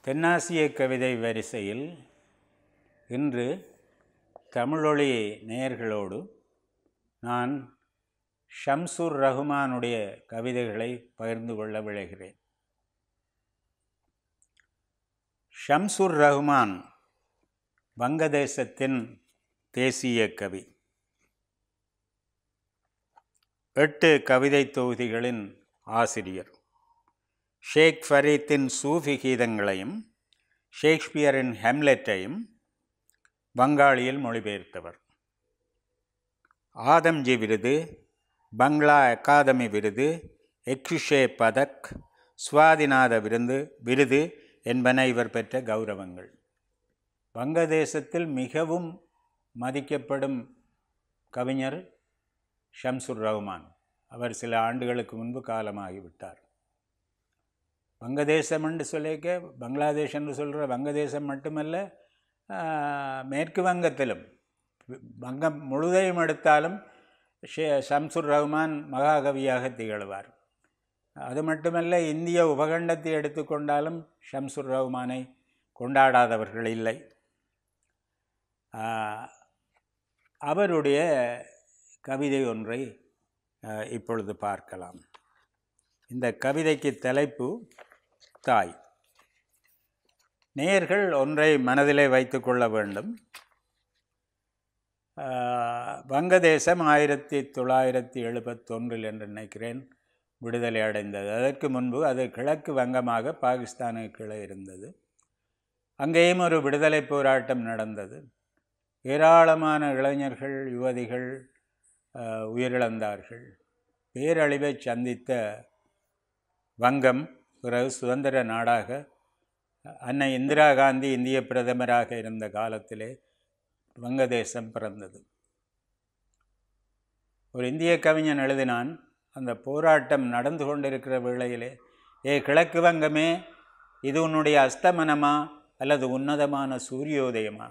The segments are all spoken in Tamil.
தென்னாசிய கவிதை வரிசையில் இன்று தமிழொளி நேயர்களோடு நான் ஷம்சுர் ரஹ்மானுடைய கவிதைகளை பகிர்ந்து கொள்ள விழைகிறேன் ஷம்சுர் ரஹ்மான் வங்கதேசத்தின் தேசிய கவி எட்டு கவிதை தொகுதிகளின் ஆசிரியர் ஷேக் ஃபரீத்தின் சூஃபி கீதங்களையும் ஷேக்ஸ்பியரின் ஹெம்லெட்டையும் வங்காளியில் மொழிபெயர்த்தவர் ஆதம்ஜி விருது பங்களா அகாதமி விருது எக்ஷுஷே பதக் சுவாதிநாத விருந்து விருது என்பன இவர் பெற்ற கௌரவங்கள் வங்கதேசத்தில் மிகவும் மதிக்கப்படும் கவிஞர் ஷம்சுர் ரஹ்மான் அவர் சில ஆண்டுகளுக்கு முன்பு காலமாகிவிட்டார் வங்கதேசம் என்று சொல்லிக்க பங்களாதேஷ் என்று சொல்கிற வங்கதேசம் மட்டுமல்ல மேற்கு வங்கத்திலும் வங்கம் முழுதையும் எடுத்தாலும் ஷே ஷம்சுர் ரஹ்மான் மகாகவியாக திகழ்வார் அது மட்டுமல்ல இந்திய உபகண்டத்தை எடுத்துக்கொண்டாலும் ஷம்சுர் ரஹ்மானை கொண்டாடாதவர்கள் இல்லை அவருடைய கவிதை ஒன்றை இப்பொழுது பார்க்கலாம் இந்த கவிதைக்கு தலைப்பு தாய் நேயர்கள் ஒன்றை மனதிலே வைத்து கொள்ள வேண்டும் வங்கதேசம் ஆயிரத்தி தொள்ளாயிரத்தி எழுபத்தொன்றில் என்று நினைக்கிறேன் விடுதலை அடைந்தது அதற்கு முன்பு அது கிழக்கு வங்கமாக பாகிஸ்தானுக்கு கீழே இருந்தது அங்கேயும் ஒரு விடுதலை போராட்டம் நடந்தது ஏராளமான இளைஞர்கள் யுவதிகள் உயிரிழந்தார்கள் பேரழிவை சந்தித்த வங்கம் பிறகு சுதந்திர நாடாக அன்னை இந்திரா காந்தி இந்திய பிரதமராக இருந்த காலத்திலே வங்கதேசம் பிறந்தது ஒரு இந்திய கவிஞன் எழுதினான் அந்த போராட்டம் நடந்து கொண்டிருக்கிற வேளையிலே ஏ கிழக்கு வங்கமே இது உன்னுடைய அஸ்தமனமா அல்லது உன்னதமான சூரியோதயமா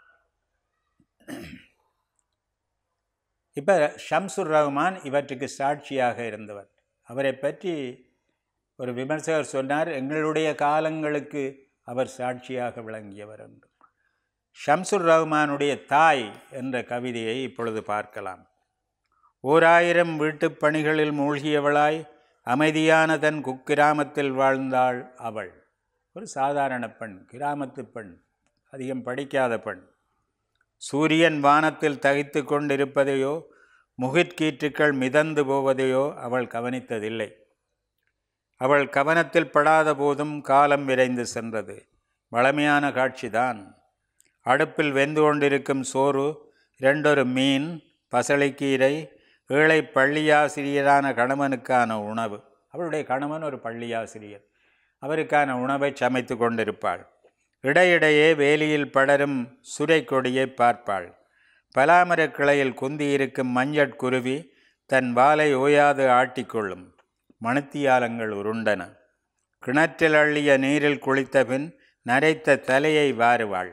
இப்போ ஷம்சுர் ரஹ்மான் இவற்றுக்கு சாட்சியாக இருந்தவர் அவரை பற்றி ஒரு விமர்சகர் சொன்னார் எங்களுடைய காலங்களுக்கு அவர் சாட்சியாக விளங்கியவர் என்று ஷம்சுர் ரஹ்மானுடைய தாய் என்ற கவிதையை இப்பொழுது பார்க்கலாம் ஓராயிரம் வீட்டுப் பணிகளில் மூழ்கியவளாய் அமைதியான தன் குக்கிராமத்தில் வாழ்ந்தாள் அவள் ஒரு சாதாரண பெண் கிராமத்து பெண் அதிகம் படிக்காத பெண் சூரியன் வானத்தில் தகித்து கொண்டிருப்பதையோ முகிற்கீற்றுக்கள் மிதந்து போவதையோ அவள் கவனித்ததில்லை அவள் கவனத்தில் படாத போதும் காலம் விரைந்து சென்றது வளமையான காட்சிதான் அடுப்பில் வெந்து கொண்டிருக்கும் சோறு இரண்டொரு மீன் பசளைக்கீரை ஏழை பள்ளியாசிரியரான கணவனுக்கான உணவு அவளுடைய கணவன் ஒரு பள்ளியாசிரியர் அவருக்கான உணவை சமைத்து கொண்டிருப்பாள் இடையிடையே வேலியில் படரும் சுரை கொடியை பார்ப்பாள் பலாமரக் கிளையில் குந்தியிருக்கும் மஞ்சட்குருவி தன் வாலை ஓயாது ஆட்டிக்கொள்ளும் மணித்தியாலங்கள் உருண்டன கிணற்றில் அள்ளிய நீரில் குளித்த பின் நரைத்த தலையை வாருவாள்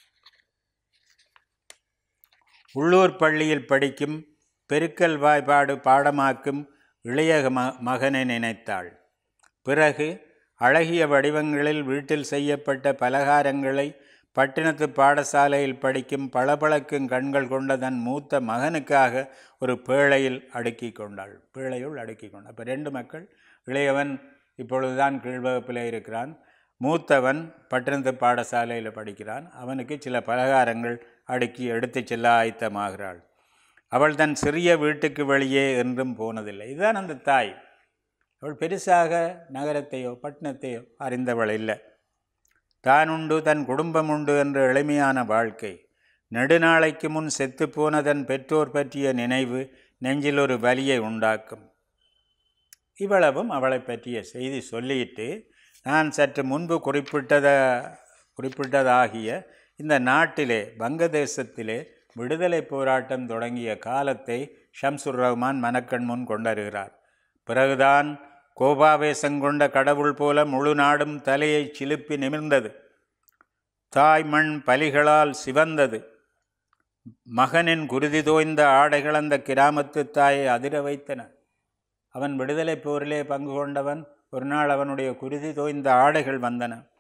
உள்ளூர் பள்ளியில் படிக்கும் பெருக்கல் வாய்ப்பாடு பாடமாக்கும் இளைய ம மகனை நினைத்தாள் பிறகு அழகிய வடிவங்களில் வீட்டில் செய்யப்பட்ட பலகாரங்களை பட்டினத்து பாடசாலையில் படிக்கும் பளபளக்கும் கண்கள் கொண்ட தன் மூத்த மகனுக்காக ஒரு பேழையில் அடுக்கி கொண்டாள் பேழையுள் அடுக்கி கொண்டாள் அப்போ ரெண்டு மக்கள் இளையவன் இப்பொழுதுதான் கீழ்வகுப்பில் இருக்கிறான் மூத்தவன் பட்டினத்து பாடசாலையில் படிக்கிறான் அவனுக்கு சில பலகாரங்கள் அடுக்கி எடுத்து செல்ல ஆயத்தமாகிறாள் அவள் தன் சிறிய வீட்டுக்கு வெளியே என்றும் போனதில்லை இதுதான் அந்த தாய் அவள் பெருசாக நகரத்தையோ பட்டணத்தையோ அறிந்தவள் இல்லை தான் உண்டு தன் குடும்பம் உண்டு என்ற எளிமையான வாழ்க்கை நெடுநாளைக்கு முன் செத்துப்போன தன் பெற்றோர் பற்றிய நினைவு நெஞ்சில் ஒரு வலியை உண்டாக்கும் இவ்வளவும் அவளை பற்றிய செய்தி சொல்லிட்டு நான் சற்று முன்பு குறிப்பிட்டத குறிப்பிட்டதாகிய இந்த நாட்டிலே வங்கதேசத்திலே விடுதலை போராட்டம் தொடங்கிய காலத்தை ஷம்சுர் ரஹ்மான் மனக்கண் முன் கொண்டருகிறார் பிறகுதான் கோபாவேசங்கொண்ட கடவுள் போல முழு நாடும் தலையை சிலுப்பி நிமிர்ந்தது தாய் மண் பலிகளால் சிவந்தது மகனின் குருதி தோய்ந்த ஆடைகள் அந்த கிராமத்து தாயை அதிர வைத்தன அவன் விடுதலை போரிலே பங்கு கொண்டவன் ஒரு நாள் அவனுடைய குருதி தோய்ந்த ஆடைகள் வந்தன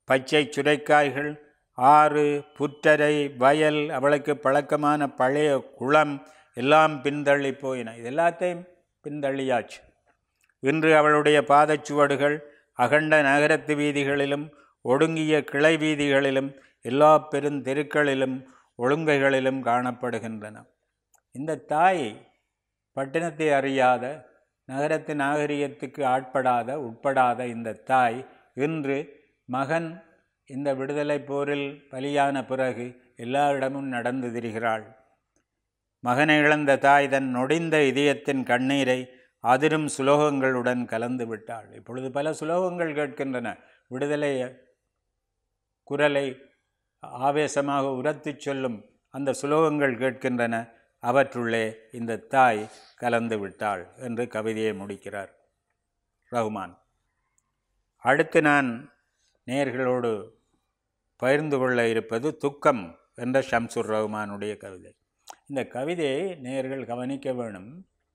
பச்சை சுரைக்காய்கள் ஆறு புற்றரை வயல் அவளுக்கு பழக்கமான பழைய குளம் எல்லாம் பின்தள்ளி போயின இது எல்லாத்தையும் பின்தள்ளியாச்சு இன்று அவளுடைய பாதச்சுவடுகள் அகண்ட நகரத்து வீதிகளிலும் ஒடுங்கிய கிளை வீதிகளிலும் எல்லா பெருந்தெருக்களிலும் ஒழுங்கைகளிலும் காணப்படுகின்றன இந்த தாய் பட்டினத்தை அறியாத நகரத்து நாகரிகத்துக்கு ஆட்படாத உட்படாத இந்த தாய் இன்று மகன் இந்த விடுதலை போரில் பலியான பிறகு எல்லா இடமும் நடந்து திரிகிறாள் மகனை இழந்த தாய் தன் நொடிந்த இதயத்தின் கண்ணீரை அதிரும் சுலோகங்களுடன் கலந்து விட்டாள் இப்பொழுது பல சுலோகங்கள் கேட்கின்றன விடுதலை குரலை ஆவேசமாக உரத்துச் சொல்லும் அந்த சுலோகங்கள் கேட்கின்றன அவற்றுள்ளே இந்த தாய் கலந்து விட்டாள் என்று கவிதையை முடிக்கிறார் ரகுமான் அடுத்து நான் நேர்களோடு பகிர்ந்து கொள்ள இருப்பது துக்கம் என்ற ஷம்சுர் ரஹ்மானுடைய கவிதை இந்த கவிதையை நேர்கள் கவனிக்க வேணும்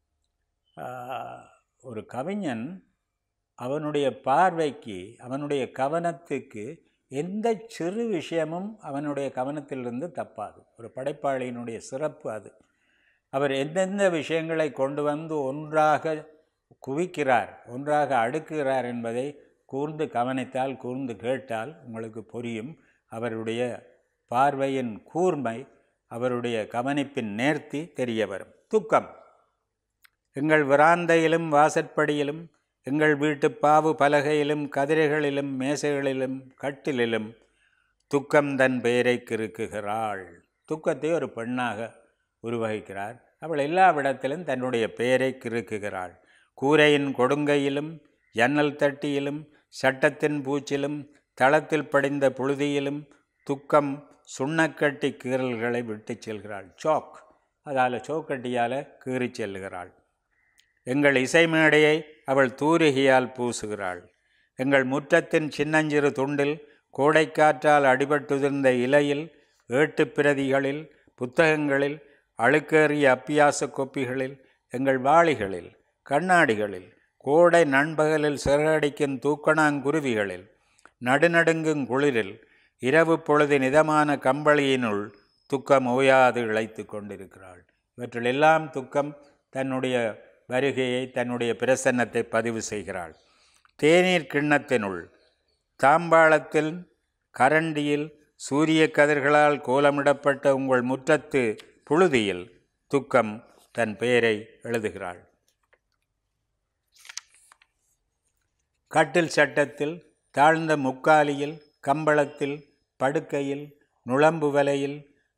ஒரு கவிஞன் அவனுடைய பார்வைக்கு அவனுடைய கவனத்துக்கு எந்த சிறு விஷயமும் அவனுடைய கவனத்திலிருந்து தப்பாது ஒரு படைப்பாளியினுடைய சிறப்பு அது அவர் எந்தெந்த விஷயங்களை கொண்டு வந்து ஒன்றாக குவிக்கிறார் ஒன்றாக அடுக்குகிறார் என்பதை கூர்ந்து கவனித்தால் கூர்ந்து கேட்டால் உங்களுக்கு புரியும் அவருடைய பார்வையின் கூர்மை அவருடைய கவனிப்பின் நேர்த்தி தெரிய வரும் துக்கம் எங்கள் விராந்தையிலும் வாசற்படியிலும் எங்கள் வீட்டு பாவு பலகையிலும் கதிரைகளிலும் மேசைகளிலும் கட்டிலிலும் துக்கம் தன் பெயரை கிறுக்குகிறாள் துக்கத்தை ஒரு பெண்ணாக உருவகிக்கிறார் அவள் எல்லாவிடத்திலும் தன்னுடைய பெயரை கிறுக்குகிறாள் கூரையின் கொடுங்கையிலும் ஜன்னல் தட்டியிலும் சட்டத்தின் பூச்சிலும் தளத்தில் படிந்த புழுதியிலும் துக்கம் சுண்ணக்கட்டி கீறல்களை விட்டு செல்கிறாள் சோக் அதால் சோக்கட்டியால் கீறி செல்கிறாள் எங்கள் இசை மேடையை அவள் தூரிகையால் பூசுகிறாள் எங்கள் முற்றத்தின் சின்னஞ்சிறு துண்டில் கோடைக்காற்றால் அடிபட்டுதிர்ந்த இலையில் ஏட்டுப் பிரதிகளில் புத்தகங்களில் அழுக்கேறிய அப்பியாச கொப்பிகளில் எங்கள் வாளிகளில் கண்ணாடிகளில் கோடை நண்பகலில் சிறகடிக்கும் தூக்கணாங்குருவிகளில் நடுநடுங்கும் குளிரில் இரவு பொழுது நிதமான கம்பளியினுள் துக்கம் ஓயாது இழைத்து கொண்டிருக்கிறாள் இவற்றிலெல்லாம் துக்கம் தன்னுடைய வருகையை தன்னுடைய பிரசன்னத்தை பதிவு செய்கிறாள் தேநீர் கிண்ணத்தினுள் தாம்பாளத்தில் கரண்டியில் சூரிய கதிர்களால் கோலமிடப்பட்ட உங்கள் முற்றத்து புழுதியில் துக்கம் தன் பெயரை எழுதுகிறாள் கட்டில் சட்டத்தில் தாழ்ந்த முக்காலியில் கம்பளத்தில் படுக்கையில் நுழம்பு வலையில்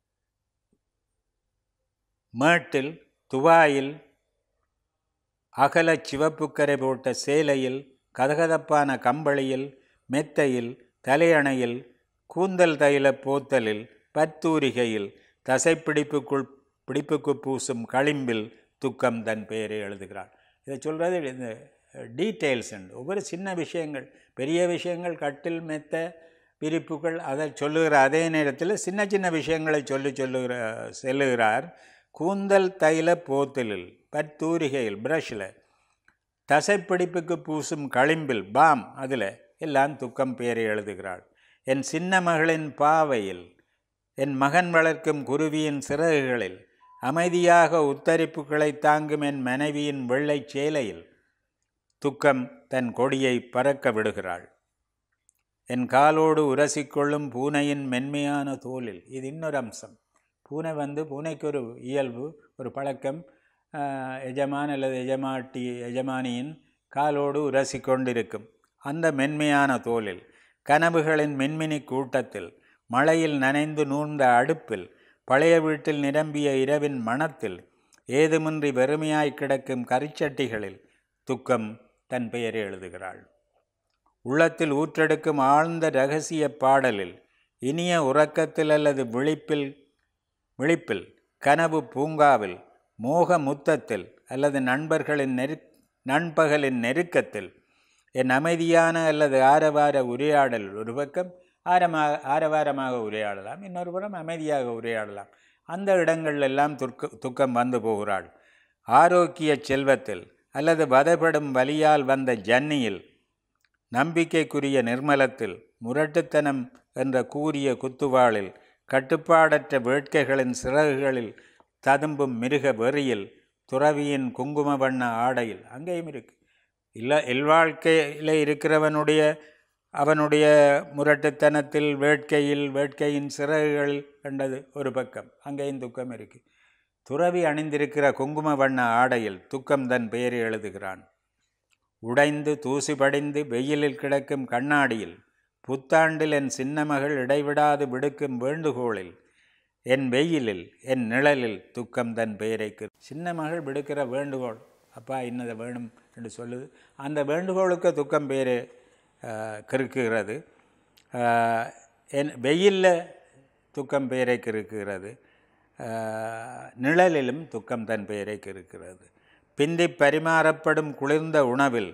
மேட்டில் துவாயில் அகல சிவப்புக்கரை போட்ட சேலையில் கதகதப்பான கம்பளியில் மெத்தையில் தலையணையில் கூந்தல் தைல போத்தலில் பத்தூரிகையில் தசைப்பிடிப்புக்குள் பிடிப்புக்கு பூசும் களிம்பில் துக்கம் தன் பெயரை எழுதுகிறாள் இதை சொல்கிறது இந்த டீட்டெயில்ஸ் ஒவ்வொரு சின்ன விஷயங்கள் பெரிய விஷயங்கள் கட்டில் மெத்த விரிப்புகள் அதை சொல்லுகிற அதே நேரத்தில் சின்ன சின்ன விஷயங்களை சொல்லி சொல்லுகிற செல்லுகிறார் கூந்தல் தைல போத்தலில் பத்தூரிகையில் ப்ரஷில் தசைப்பிடிப்புக்கு பூசும் களிம்பில் பாம் அதில் எல்லாம் துக்கம் பேரை எழுதுகிறாள் என் சின்ன மகளின் பாவையில் என் மகன் வளர்க்கும் குருவியின் சிறகுகளில் அமைதியாக உத்தரிப்புகளை தாங்கும் என் மனைவியின் வெள்ளை சேலையில் துக்கம் தன் கொடியை பறக்க விடுகிறாள் என் காலோடு உரசிக்கொள்ளும் பூனையின் மென்மையான தோலில் இது இன்னொரு அம்சம் பூனை வந்து பூனைக்கு ஒரு இயல்பு ஒரு பழக்கம் எஜமான் அல்லது எஜமாட்டி எஜமானியின் காலோடு உரசி கொண்டிருக்கும் அந்த மென்மையான தோலில் கனவுகளின் மின்மினி கூட்டத்தில் மழையில் நனைந்து நூர்ந்த அடுப்பில் பழைய வீட்டில் நிரம்பிய இரவின் மணத்தில் ஏதுமின்றி வெறுமையாய் கிடக்கும் கரிச்சட்டிகளில் துக்கம் தன் பெயரை எழுதுகிறாள் உள்ளத்தில் ஊற்றெடுக்கும் ஆழ்ந்த இரகசிய பாடலில் இனிய உறக்கத்தில் அல்லது விழிப்பில் விழிப்பில் கனவு பூங்காவில் மோக முத்தத்தில் அல்லது நண்பர்களின் நெரு நண்பகலின் நெருக்கத்தில் என் அமைதியான அல்லது ஆரவார உரையாடல் ஒரு பக்கம் ஆரமாக ஆரவாரமாக உரையாடலாம் இன்னொரு புறம் அமைதியாக உரையாடலாம் அந்த இடங்களெல்லாம் துக்க துக்கம் வந்து போகிறாள் ஆரோக்கிய செல்வத்தில் அல்லது வதைப்படும் வலியால் வந்த ஜன்னியில் நம்பிக்கைக்குரிய நிர்மலத்தில் முரட்டுத்தனம் என்ற கூரிய குத்துவாளில் கட்டுப்பாடற்ற வேட்கைகளின் சிறகுகளில் ததும்பும் மிருக வெறியில் துறவியின் குங்கும வண்ண ஆடையில் அங்கேயும் இருக்கு இல்லை இல்வாழ்க்கையில் இருக்கிறவனுடைய அவனுடைய முரட்டுத்தனத்தில் வேட்கையில் வேட்கையின் சிறகுகள் என்றது ஒரு பக்கம் அங்கேயும் துக்கம் இருக்கு துறவி அணிந்திருக்கிற குங்கும வண்ண ஆடையில் துக்கம் தன் பெயரை எழுதுகிறான் உடைந்து தூசி படிந்து வெயிலில் கிடக்கும் கண்ணாடியில் புத்தாண்டில் என் சின்ன மகள் இடைவிடாது விடுக்கும் வேண்டுகோளில் என் வெயிலில் என் நிழலில் துக்கம் தன் பெயரைக்கு சின்ன மகள் விடுக்கிற வேண்டுகோள் அப்பா இன்னதை வேணும் என்று சொல்லுது அந்த வேண்டுகோளுக்கு துக்கம் பேர் கிறுக்குகிறது என் வெயிலில் துக்கம் பெயரை கிறுக்குகிறது நிழலிலும் துக்கம் தன் பெயரை கிறுக்கிறது பிந்தி பரிமாறப்படும் குளிர்ந்த உணவில்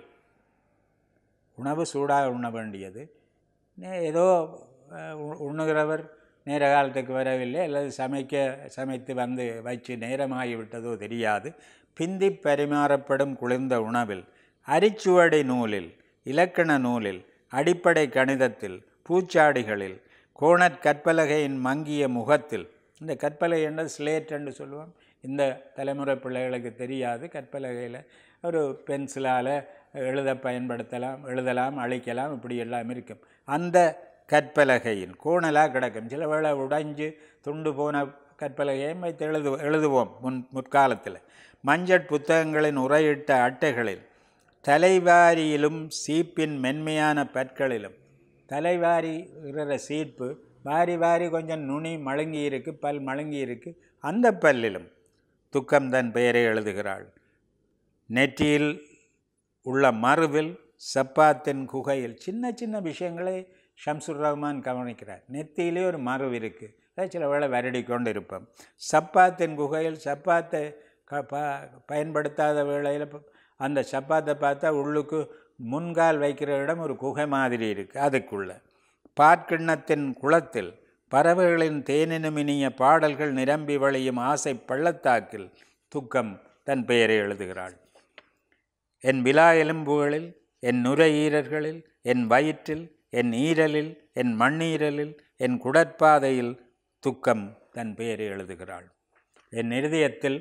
உணவு சூடாக உண்ண வேண்டியது ஏதோ உண்ணுகிறவர் நேர காலத்துக்கு வரவில்லை அல்லது சமைக்க சமைத்து வந்து வச்சு நேரமாகிவிட்டதோ தெரியாது பிந்தி பரிமாறப்படும் குளிர்ந்த உணவில் அரிச்சுவடை நூலில் இலக்கண நூலில் அடிப்படை கணிதத்தில் பூச்சாடிகளில் கோணற் கற்பலகையின் மங்கிய முகத்தில் இந்த கற்பலகை என்றது ஸ்லேட் என்று சொல்லுவோம் இந்த தலைமுறை பிள்ளைகளுக்கு தெரியாது கற்பலகையில் ஒரு பென்சிலால் எழுத பயன்படுத்தலாம் எழுதலாம் அழிக்கலாம் இப்படி எல்லாம் இருக்கும் அந்த கற்பலகையின் கோணலாக கிடக்கும் சில வேளை உடைஞ்சு துண்டு போன கற்பலகையும் வைத்து எழுது எழுதுவோம் முன் முற்காலத்தில் மஞ்சள் புத்தகங்களின் உரையிட்ட அட்டைகளில் தலைவாரியிலும் சீப்பின் மென்மையான பற்களிலும் தலைவாரி இருக்கிற சீப்பு வாரி வாரி கொஞ்சம் நுனி மழுங்கி இருக்கு பல் மழுங்கி இருக்கு அந்த பல்லிலும் துக்கம் தன் பெயரை எழுதுகிறாள் நெற்றியில் உள்ள மறுவில் சப்பாத்தின் குகையில் சின்ன சின்ன விஷயங்களை ஷம்சுர் ரஹ்மான் கவனிக்கிறார் நெத்தியிலே ஒரு மறுவு இருக்குது அதை சில வேளை வருடி கொண்டு இருப்போம் சப்பாத்தின் குகையில் சப்பாத்தை க ப பயன்படுத்தாத வேளையில் அந்த சப்பாத்தை பார்த்தா உள்ளுக்கு முன்கால் வைக்கிற இடம் ஒரு குகை மாதிரி இருக்குது அதுக்குள்ள பாற்கிண்ணத்தின் குளத்தில் பறவைகளின் தேனினுமினிய பாடல்கள் நிரம்பி வழியும் ஆசை பள்ளத்தாக்கில் துக்கம் தன் பெயரை எழுதுகிறாள் என் விழா எலும்புகளில் என் நுரையீரல்களில் என் வயிற்றில் என் ஈரலில் என் மண்ணீரலில் என் குடற்பாதையில் துக்கம் தன் பெயரை எழுதுகிறாள் என் இருதயத்தில்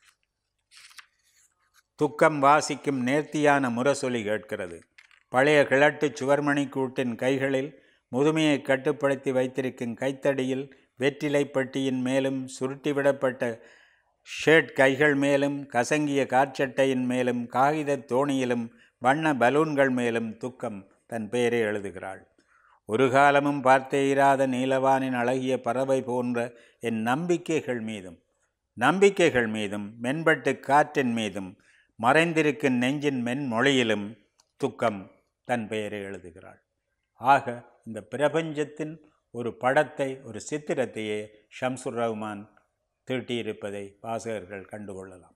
துக்கம் வாசிக்கும் நேர்த்தியான முரசொலி கேட்கிறது பழைய கிழட்டு சுவர்மணி கூட்டின் கைகளில் முதுமையை கட்டுப்படுத்தி வைத்திருக்கும் கைத்தடியில் வெற்றிலை பெட்டியின் மேலும் சுருட்டிவிடப்பட்ட ஷேட் கைகள் மேலும் கசங்கிய காற்சட்டையின் மேலும் காகித தோணியிலும் வண்ண பலூன்கள் மேலும் துக்கம் தன் பெயரை எழுதுகிறாள் ஒரு காலமும் பார்த்தே இராத நீலவானின் அழகிய பறவை போன்ற என் நம்பிக்கைகள் மீதும் நம்பிக்கைகள் மீதும் மென்பட்டு காற்றின் மீதும் மறைந்திருக்கும் நெஞ்சின் மென்மொழியிலும் துக்கம் தன் பெயரை எழுதுகிறாள் ஆக இந்த பிரபஞ்சத்தின் ஒரு படத்தை ஒரு சித்திரத்தையே ஷம்சுர் ரஹ்மான் தீட்டியிருப்பதை வாசகர்கள் கண்டுகொள்ளலாம்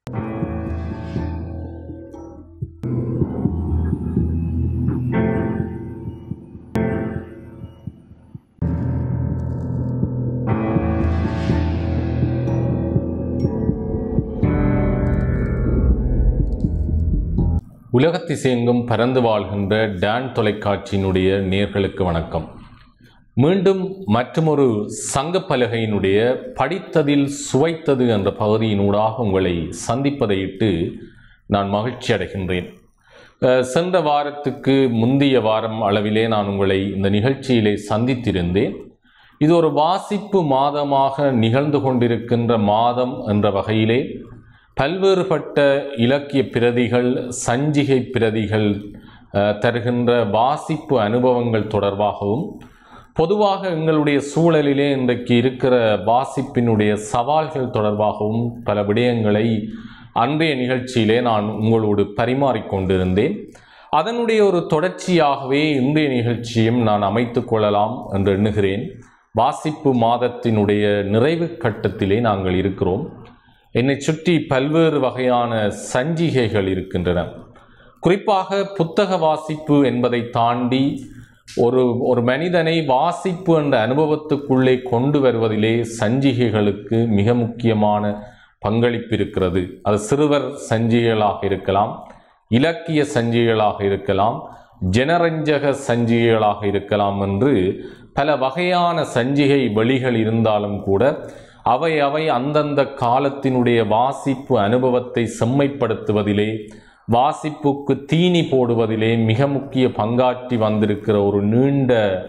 உலகத்திசையெங்கும் பறந்து வாழ்கின்ற டான் தொலைக்காட்சியினுடைய நேர்களுக்கு வணக்கம் மீண்டும் மற்றொரு சங்கப்பலகையினுடைய படித்ததில் சுவைத்தது என்ற பகுதியினூடாக உங்களை சந்திப்பதையிட்டு நான் மகிழ்ச்சி அடைகின்றேன் அஹ், சென்ற வாரத்துக்கு முந்தைய வாரம் அளவிலே நான் உங்களை இந்த நிகழ்ச்சியிலே சந்தித்திருந்தேன் இது ஒரு வாசிப்பு மாதமாக நிகழ்ந்து கொண்டிருக்கின்ற மாதம் என்ற வகையிலே பல்வேறுபட்ட இலக்கிய பிரதிகள் சஞ்சிகை பிரதிகள் அஹ், தருகின்ற வாசிப்பு அனுபவங்கள் தொடர்பாகவும் பொதுவாக எங்களுடைய சூழலிலே இன்றைக்கு இருக்கிற வாசிப்பினுடைய சவால்கள் தொடர்பாகவும் பல விடயங்களை அன்றைய நிகழ்ச்சியிலே நான் உங்களோடு பரிமாறிக்கொண்டிருந்தேன் அதனுடைய ஒரு தொடர்ச்சியாகவே இன்றைய நிகழ்ச்சியும் நான் அமைத்துக் கொள்ளலாம் என்று எண்ணுகிறேன் வாசிப்பு மாதத்தினுடைய நிறைவு கட்டத்திலே நாங்கள் இருக்கிறோம் என்னை சுற்றி பல்வேறு வகையான சஞ்சிகைகள் இருக்கின்றன குறிப்பாக புத்தக வாசிப்பு என்பதை தாண்டி ஒரு ஒரு மனிதனை வாசிப்பு என்ற அனுபவத்துக்குள்ளே கொண்டு வருவதிலே சஞ்சிகைகளுக்கு மிக முக்கியமான பங்களிப்பு இருக்கிறது அது சிறுவர் சஞ்சிகைகளாக இருக்கலாம் இலக்கிய சஞ்சிகைகளாக இருக்கலாம் ஜனரஞ்சக சஞ்சிகைகளாக இருக்கலாம் என்று பல வகையான சஞ்சிகை வழிகள் இருந்தாலும் கூட அவை அவை அந்தந்த காலத்தினுடைய வாசிப்பு அனுபவத்தை செம்மைப்படுத்துவதிலே வாசிப்புக்கு தீனி போடுவதிலே மிக முக்கிய பங்காற்றி வந்திருக்கிற ஒரு நீண்ட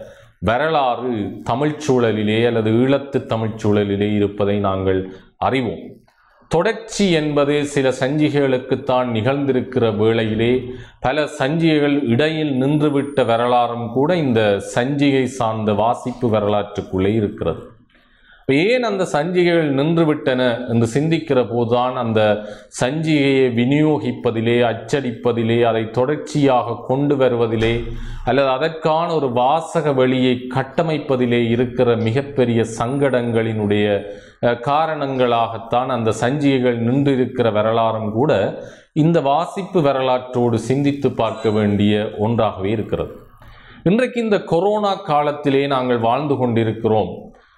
வரலாறு தமிழ்ச் சூழலிலே அல்லது ஈழத்து தமிழ்ச் சூழலிலே இருப்பதை நாங்கள் அறிவோம் தொடர்ச்சி என்பது சில சஞ்சிகைகளுக்குத்தான் நிகழ்ந்திருக்கிற வேளையிலே பல சஞ்சிகைகள் இடையில் நின்றுவிட்ட வரலாறும் கூட இந்த சஞ்சிகை சார்ந்த வாசிப்பு வரலாற்றுக்குள்ளே இருக்கிறது ஏன் அந்த சஞ்சிகைகள் நின்றுவிட்டன என்று சிந்திக்கிற போதுதான் அந்த சஞ்சிகையை விநியோகிப்பதிலே அச்சடிப்பதிலே அதை தொடர்ச்சியாக கொண்டு வருவதிலே அல்லது அதற்கான ஒரு வாசக வழியை கட்டமைப்பதிலே இருக்கிற மிகப்பெரிய சங்கடங்களினுடைய அஹ், காரணங்களாகத்தான் அந்த சஞ்சிகைகள் நின்றிருக்கிற வரலாறும் கூட இந்த வாசிப்பு வரலாற்றோடு சிந்தித்து பார்க்க வேண்டிய ஒன்றாகவே இருக்கிறது இன்றைக்கு இந்த கொரோனா காலத்திலே நாங்கள் வாழ்ந்து கொண்டிருக்கிறோம்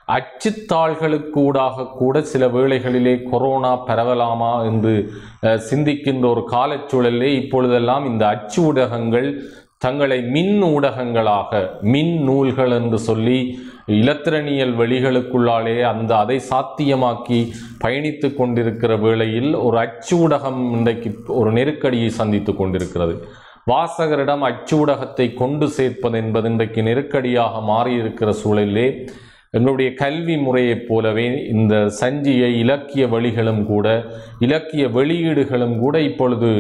அச்சுத்தாள்களுக்கூடாக கூட சில வேளைகளிலே கொரோனா பரவலாமா என்று அஹ், சிந்திக்கின்ற ஒரு காலச்சூழலிலே இப்பொழுதெல்லாம் இந்த அச்சு ஊடகங்கள் தங்களை மின் ஊடகங்களாக மின் நூல்கள் என்று சொல்லி இலத்திரனியல் வெளிகளுக்குள்ளாலே அந்த அதை சாத்தியமாக்கி பயணித்து கொண்டிருக்கிற வேளையில் ஒரு அச்சு ஊடகம் இன்றைக்கு ஒரு நெருக்கடியை சந்தித்து கொண்டிருக்கிறது வாசகரிடம் அச்சு ஊடகத்தை கொண்டு சேர்ப்பது என்பது இன்றைக்கு நெருக்கடியாக மாறியிருக்கிற சூழலிலே எங்களுடைய கல்வி முறையைப் போலவே இந்த சஞ்சிகை இலக்கிய வழிகளும் கூட இலக்கிய வெளியீடுகளும் கூட இப்பொழுது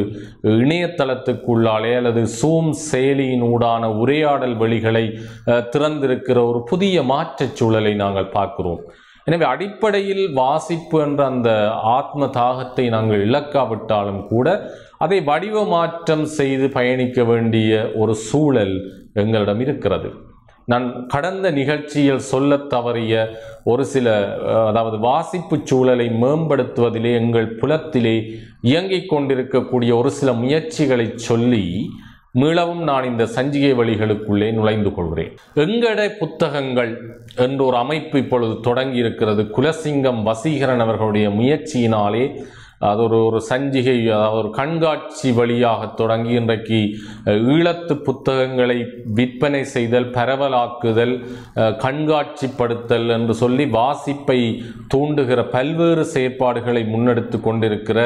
இணையதளத்துக்குள்ளாலே அல்லது சூம் செயலியினூடான உரையாடல் வழிகளை அஹ், திறந்திருக்கிற ஒரு புதிய மாற்றச் சூழலை நாங்கள் பார்க்கிறோம் எனவே அடிப்படையில் வாசிப்பு என்ற அந்த ஆத்ம தாகத்தை நாங்கள் இழக்காவிட்டாலும் கூட அதை வடிவ மாற்றம் செய்து பயணிக்க வேண்டிய ஒரு சூழல் எங்களிடம் இருக்கிறது நான் கடந்த நிகழ்ச்சியில் சொல்லத் தவறிய ஒரு சில அஹ், அதாவது வாசிப்பு சூழலை மேம்படுத்துவதிலே எங்கள் புலத்திலே இயங்கிக் கொண்டிருக்கக்கூடிய ஒரு சில முயற்சிகளை சொல்லி மீளவும் நான் இந்த சஞ்சிகை வழிகளுக்குள்ளே நுழைந்து கொள்கிறேன் எங்கட புத்தகங்கள் என்ற ஒரு அமைப்பு இப்பொழுது தொடங்கி இருக்கிறது குலசிங்கம் வசீகரன் அவர்களுடைய முயற்சியினாலே அது ஒரு ஒரு சஞ்சிகை அதாவது ஒரு கண்காட்சி வழியாக தொடங்கி இன்றைக்கு அஹ், ஈழத்து புத்தகங்களை விற்பனை செய்தல் பரவலாக்குதல் அஹ், கண்காட்சிப்படுத்தல் என்று சொல்லி வாசிப்பை தூண்டுகிற பல்வேறு செயற்பாடுகளை முன்னெடுத்து கொண்டிருக்கிற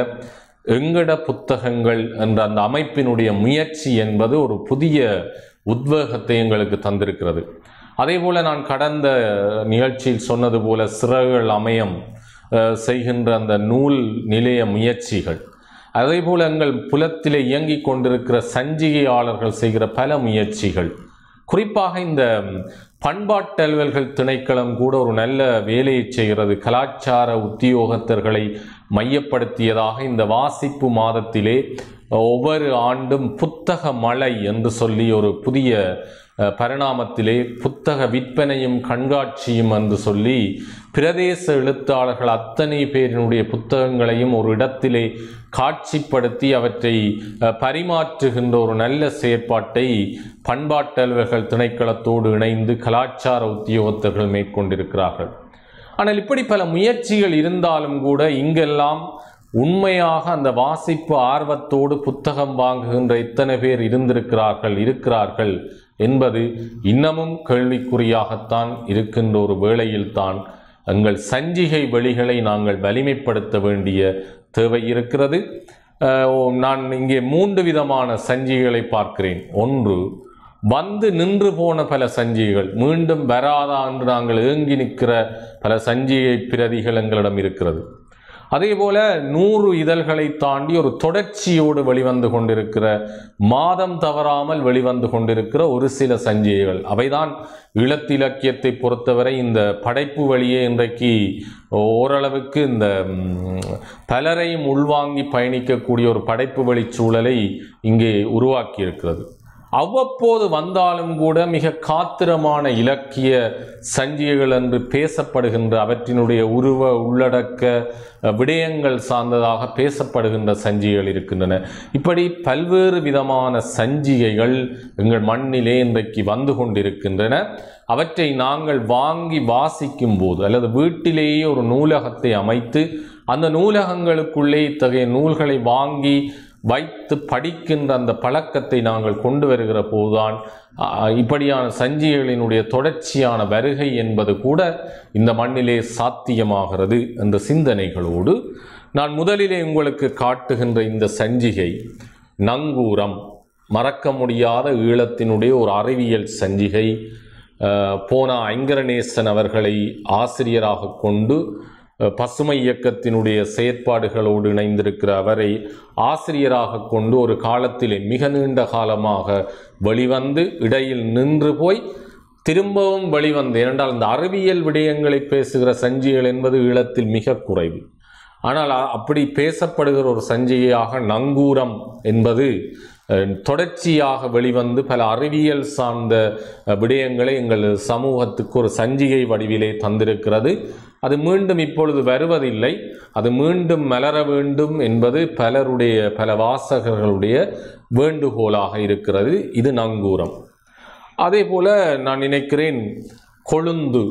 எங்கட புத்தகங்கள் என்ற அந்த அமைப்பினுடைய முயற்சி என்பது ஒரு புதிய உத்வேகத்தை எங்களுக்கு தந்திருக்கிறது அதேபோல நான் கடந்த நிகழ்ச்சியில் சொன்னது போல சிறகுகள் அமையம் அஹ், செய்கின்ற அந்த நூல் நிலைய முயற்சிகள் அதேபோல எங்கள் புலத்திலே இயங்கிக் கொண்டிருக்கிற சஞ்சிகையாளர்கள் செய்கிற பல முயற்சிகள் குறிப்பாக இந்த பண்பாட்டல்வல்கள் திணைக்களம் கூட ஒரு நல்ல வேலையை செய்கிறது கலாச்சார உத்தியோகத்தர்களை மையப்படுத்தியதாக இந்த வாசிப்பு மாதத்திலே ஒவ்வொரு ஆண்டும் புத்தக மழை என்று சொல்லி ஒரு புதிய அஹ், பரிணாமத்திலே புத்தக விற்பனையும் கண்காட்சியும் என்று சொல்லி பிரதேச எழுத்தாளர்கள் அத்தனை பேரினுடைய புத்தகங்களையும் ஒரு இடத்திலே காட்சிப்படுத்தி அவற்றை அஹ், பரிமாற்றுகின்ற ஒரு நல்ல செயற்பாட்டை பண்பாட்டல்வர்கள் திணைக்களத்தோடு இணைந்து கலாச்சார உத்தியோகத்தர்கள் மேற்கொண்டிருக்கிறார்கள் ஆனால் இப்படி பல முயற்சிகள் இருந்தாலும் கூட இங்கெல்லாம் உண்மையாக அந்த வாசிப்பு ஆர்வத்தோடு புத்தகம் வாங்குகின்ற இத்தனை பேர் இருந்திருக்கிறார்கள் இருக்கிறார்கள் என்பது இன்னமும் கேள்விக்குறியாகத்தான் இருக்கின்ற ஒரு வேளையில்தான் எங்கள் சஞ்சிகை வழிகளை நாங்கள் வலிமைப்படுத்த வேண்டிய தேவை இருக்கிறது அஹ், நான் இங்கே மூன்று விதமான சஞ்சிகைகளை பார்க்கிறேன் ஒன்று வந்து நின்று போன பல சஞ்சிகைகள் மீண்டும் வராதா என்று நாங்கள் ஏங்கி நிற்கிற பல சஞ்சிகை பிரதிகள் எங்களிடம் இருக்கிறது அதே போல நூறு இதழ்களை தாண்டி ஒரு தொடர்ச்சியோடு வெளிவந்து கொண்டிருக்கிற மாதம் தவறாமல் வெளிவந்து கொண்டிருக்கிற ஒரு சில சஞ்சிகைகள் அவைதான் ஈழத்திலக்கியத்தை பொறுத்தவரை இந்த படைப்பு வழியே இன்றைக்கு ஓரளவுக்கு இந்த ம், பலரையும் உள்வாங்கி பயணிக்கக்கூடிய ஒரு படைப்பு வழி சூழலை இங்கே உருவாக்கி இருக்கிறது அவ்வப்போது வந்தாலும் கூட மிக காத்திரமான இலக்கிய சஞ்சிகைகள் என்று பேசப்படுகின்ற அவற்றினுடைய உருவ உள்ளடக்க அஹ், விடயங்கள் சார்ந்ததாக பேசப்படுகின்ற சஞ்சிகைகள் இருக்கின்றன இப்படி பல்வேறு விதமான சஞ்சிகைகள் எங்கள் மண்ணிலே இன்றைக்கு வந்து கொண்டிருக்கின்றன அவற்றை நாங்கள் வாங்கி வாசிக்கும் போது அல்லது வீட்டிலேயே ஒரு நூலகத்தை அமைத்து அந்த நூலகங்களுக்குள்ளே இத்தகைய நூல்களை வாங்கி வைத்து படிக்கின்ற அந்த பழக்கத்தை நாங்கள் கொண்டு வருகிற போதுதான் அஹ், இப்படியான சஞ்சிகைகளினுடைய தொடர்ச்சியான வருகை என்பது கூட இந்த மண்ணிலே சாத்தியமாகிறது என்ற சிந்தனைகளோடு நான் முதலிலே உங்களுக்கு காட்டுகின்ற இந்த சஞ்சிகை நங்கூரம் மறக்க முடியாத ஈழத்தினுடைய ஒரு அறிவியல் சஞ்சிகை அஹ், போனா ஐங்கரநேசன் அவர்களை ஆசிரியராக கொண்டு அஹ், பசுமை இயக்கத்தினுடைய செயற்பாடுகளோடு இணைந்திருக்கிற அவரை ஆசிரியராக கொண்டு ஒரு காலத்திலே மிக நீண்ட காலமாக வெளிவந்து இடையில் நின்று போய் திரும்பவும் வெளிவந்து ஏனென்றால் இந்த அறிவியல் விடயங்களை பேசுகிற சஞ்சிகள் என்பது ஈழத்தில் மிக குறைவு ஆனால் அ- அப்படி பேசப்படுகிற ஒரு சஞ்சிகையாக நங்கூரம் என்பது அஹ், தொடர்ச்சியாக வெளிவந்து பல அறிவியல் சார்ந்த அஹ், விடயங்களை எங்கள் சமூகத்துக்கு ஒரு சஞ்சிகை வடிவிலே தந்திருக்கிறது அது மீண்டும் இப்பொழுது வருவதில்லை அது மீண்டும் மலர வேண்டும் என்பது பலருடைய பல வாசகர்களுடைய வேண்டுகோளாக இருக்கிறது இது நங்கூரம் அதே போல நான் நினைக்கிறேன் கொழுந்து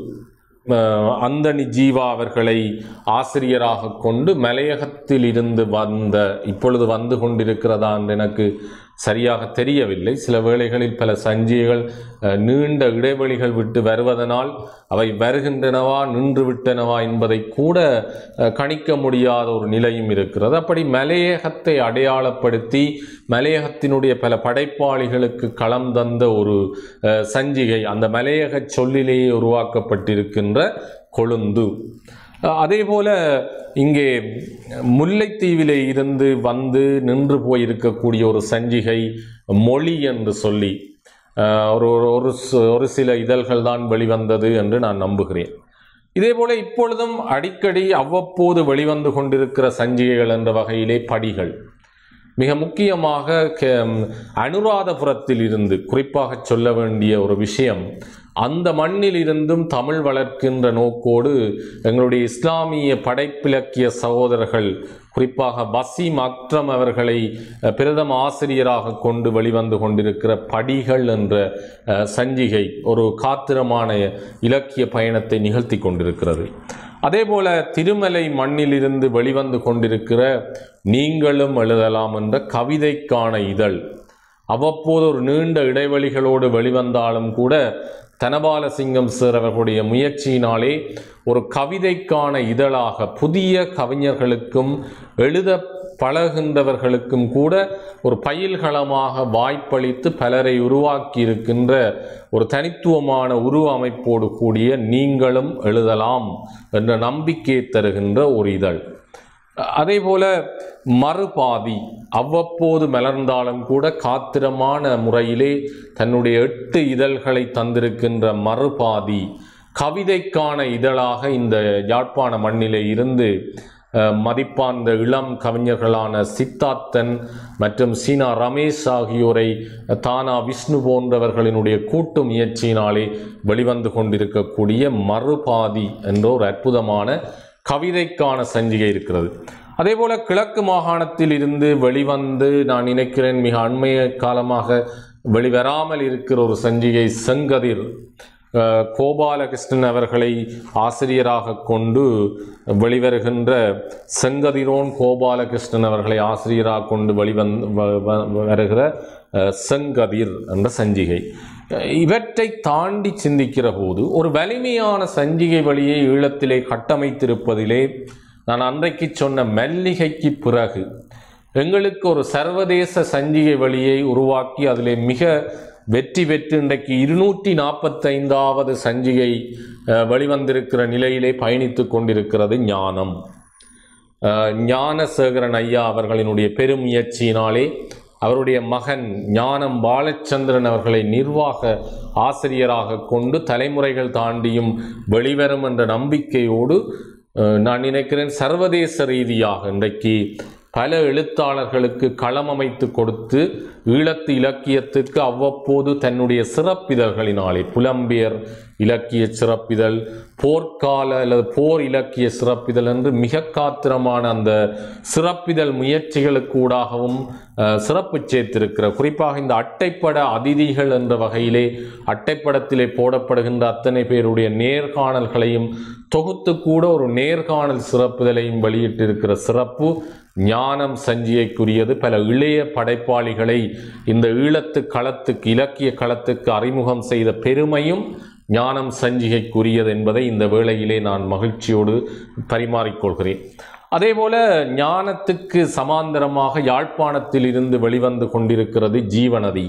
அஹ், அந்தணி ஜீவா அவர்களை ஆசிரியராக கொண்டு மலையகத்தில் இருந்து வந்த இப்பொழுது வந்து கொண்டிருக்கிறதா என்று எனக்கு சரியாக தெரியவில்லை சில வேளைகளில் பல சஞ்சிகைகள் அஹ், நீண்ட இடைவெளிகள் விட்டு வருவதனால் அவை வருகின்றனவா நின்று விட்டனவா என்பதை கூட அஹ், கணிக்க முடியாத ஒரு நிலையும் இருக்கிறது அப்படி மலையகத்தை அடையாளப்படுத்தி மலையகத்தினுடைய பல படைப்பாளிகளுக்கு களம் தந்த ஒரு அஹ், சஞ்சிகை அந்த மலையக சொல்லிலேயே உருவாக்கப்பட்டிருக்கின்ற கொழுந்து அஹ், அதே போல இங்கே முல்லைத்தீவிலே இருந்து வந்து நின்று போயிருக்கக்கூடிய ஒரு சஞ்சிகை மொழி என்று சொல்லி அஹ், ஒரு ஒரு- ஒரு ச- ஒரு சில இதழ்கள் தான் வெளிவந்தது என்று நான் நம்புகிறேன் இதே போல இப்பொழுதும் அடிக்கடி அவ்வப்போது வெளிவந்து கொண்டிருக்கிற சஞ்சிகைகள் என்ற வகையிலே படிகள் மிக முக்கியமாக கே- அனுராதபுரத்தில் இருந்து குறிப்பாக சொல்ல வேண்டிய ஒரு விஷயம் அந்த மண்ணில் இருந்தும் தமிழ் வளர்க்கின்ற நோக்கோடு எங்களுடைய இஸ்லாமிய படைப்பிலக்கிய சகோதரர்கள் குறிப்பாக வசீம் அக்ரம் அவர்களை அஹ், பிரதம ஆசிரியராக கொண்டு வெளிவந்து கொண்டிருக்கிற படிகள் என்ற அஹ், சஞ்சிகை ஒரு காத்திரமான இலக்கிய பயணத்தை நிகழ்த்தி கொண்டிருக்கிறது அதேபோல திருமலை மண்ணிலிருந்து வெளிவந்து கொண்டிருக்கிற நீங்களும் எழுதலாம் என்ற கவிதைக்கான இதழ் அவ்வப்போது ஒரு நீண்ட இடைவெளிகளோடு வெளிவந்தாலும் கூட தனபாலசிங்கம் சார் அவர்களுடைய முயற்சியினாலே ஒரு கவிதைக்கான இதழாக புதிய கவிஞர்களுக்கும் எழுத பழகின்றவர்களுக்கும் கூட ஒரு பயில்களமாக வாய்ப்பளித்து பலரை உருவாக்கி இருக்கின்ற ஒரு தனித்துவமான உருவ அமைப்போடு கூடிய நீங்களும் எழுதலாம் என்ற நம்பிக்கையை தருகின்ற ஒரு இதழ் அதே போல மறுபாதி அவ்வப்போது மலர்ந்தாலும் கூட காத்திரமான முறையிலே தன்னுடைய எட்டு இதழ்களை தந்திருக்கின்ற மறுபாதி கவிதைக்கான இதழாக இந்த யாழ்ப்பாண மண்ணிலே இருந்து அஹ், மதிப்பார்ந்த இளம் கவிஞர்களான சித்தார்த்தன் மற்றும் சீனா ரமேஷ் ஆகியோரை தானா விஷ்ணு போன்றவர்களினுடைய கூட்டு முயற்சியினாலே வெளிவந்து கொண்டிருக்கக்கூடிய மறுபாதி என்ற ஒரு அற்புதமான கவிதைக்கான சஞ்சிகை இருக்கிறது அதே போல கிழக்கு மாகாணத்தில் இருந்து வெளிவந்து நான் நினைக்கிறேன் மிக அண்மைய காலமாக வெளிவராமல் இருக்கிற ஒரு சஞ்சிகை செங்கதிர் அஹ், கோபாலகிருஷ்ணன் அவர்களை ஆசிரியராக கொண்டு வெளிவருகின்ற செங்கதிரோன் கோபாலகிருஷ்ணன் அவர்களை ஆசிரியராக கொண்டு வெளிவந் வ- வ- வருகிற அஹ், செங்கதிர் என்ற சஞ்சிகை அஹ், இவற்றை தாண்டி சிந்திக்கிற போது ஒரு வலிமையான சஞ்சிகை வழியை ஈழத்திலே கட்டமைத்திருப்பதிலே நான் அன்றைக்கு சொன்ன மல்லிகைக்கு பிறகு எங்களுக்கு ஒரு சர்வதேச சஞ்சிகை வழியை உருவாக்கி அதிலே மிக வெற்றி பெற்று இன்றைக்கு இருநூற்றி நாற்பத்தைந்தாவது சஞ்சிகை அஹ், வெளிவந்திருக்கிற நிலையிலே பயணித்து கொண்டிருக்கிறது ஞானம் அஹ், ஞானசேகரன் ஐயா அவர்களினுடைய பெரும் முயற்சியினாலே அவருடைய மகன் ஞானம் பாலச்சந்திரன் அவர்களை நிர்வாக ஆசிரியராக கொண்டு தலைமுறைகள் தாண்டியும் வெளிவரும் என்ற நம்பிக்கையோடு அஹ், நான் நினைக்கிறேன் சர்வதேச ரீதியாக இன்றைக்கு பல எழுத்தாளர்களுக்கு களம் அமைத்து கொடுத்து ஈழத்து இலக்கியத்துக்கு அவ்வப்போது தன்னுடைய சிறப்பிதழ்களினாலே புலம்பியர் இலக்கிய சிறப்பிதழ் போர்க்கால அல்லது போர் இலக்கிய சிறப்பிதழ் என்று மிக காத்திரமான அந்த சிறப்பிதழ் முயற்சிகளுக்கு ஊடாகவும் அஹ், சிறப்பு சேர்த்திருக்கிற குறிப்பாக இந்த அட்டைப்பட அதிதிகள் என்ற வகையிலே அட்டைப்படத்திலே போடப்படுகின்ற அத்தனை பேருடைய நேர்காணல்களையும் தொகுத்து கூட ஒரு நேர்காணல் சிறப்புதலையும் வெளியிட்டிருக்கிற சிறப்பு ஞானம் சஞ்சியைக்குரியது பல இளைய படைப்பாளிகளை இந்த ஈழத்து களத்துக்கு இலக்கிய களத்துக்கு அறிமுகம் செய்த பெருமையும் ஞானம் சஞ்சிகைக்குரியது என்பதை இந்த வேளையிலே நான் மகிழ்ச்சியோடு பரிமாறிக்கொள்கிறேன் அதேபோல ஞானத்துக்கு சமாந்தரமாக யாழ்ப்பாணத்தில் இருந்து வெளிவந்து கொண்டிருக்கிறது ஜீவநதி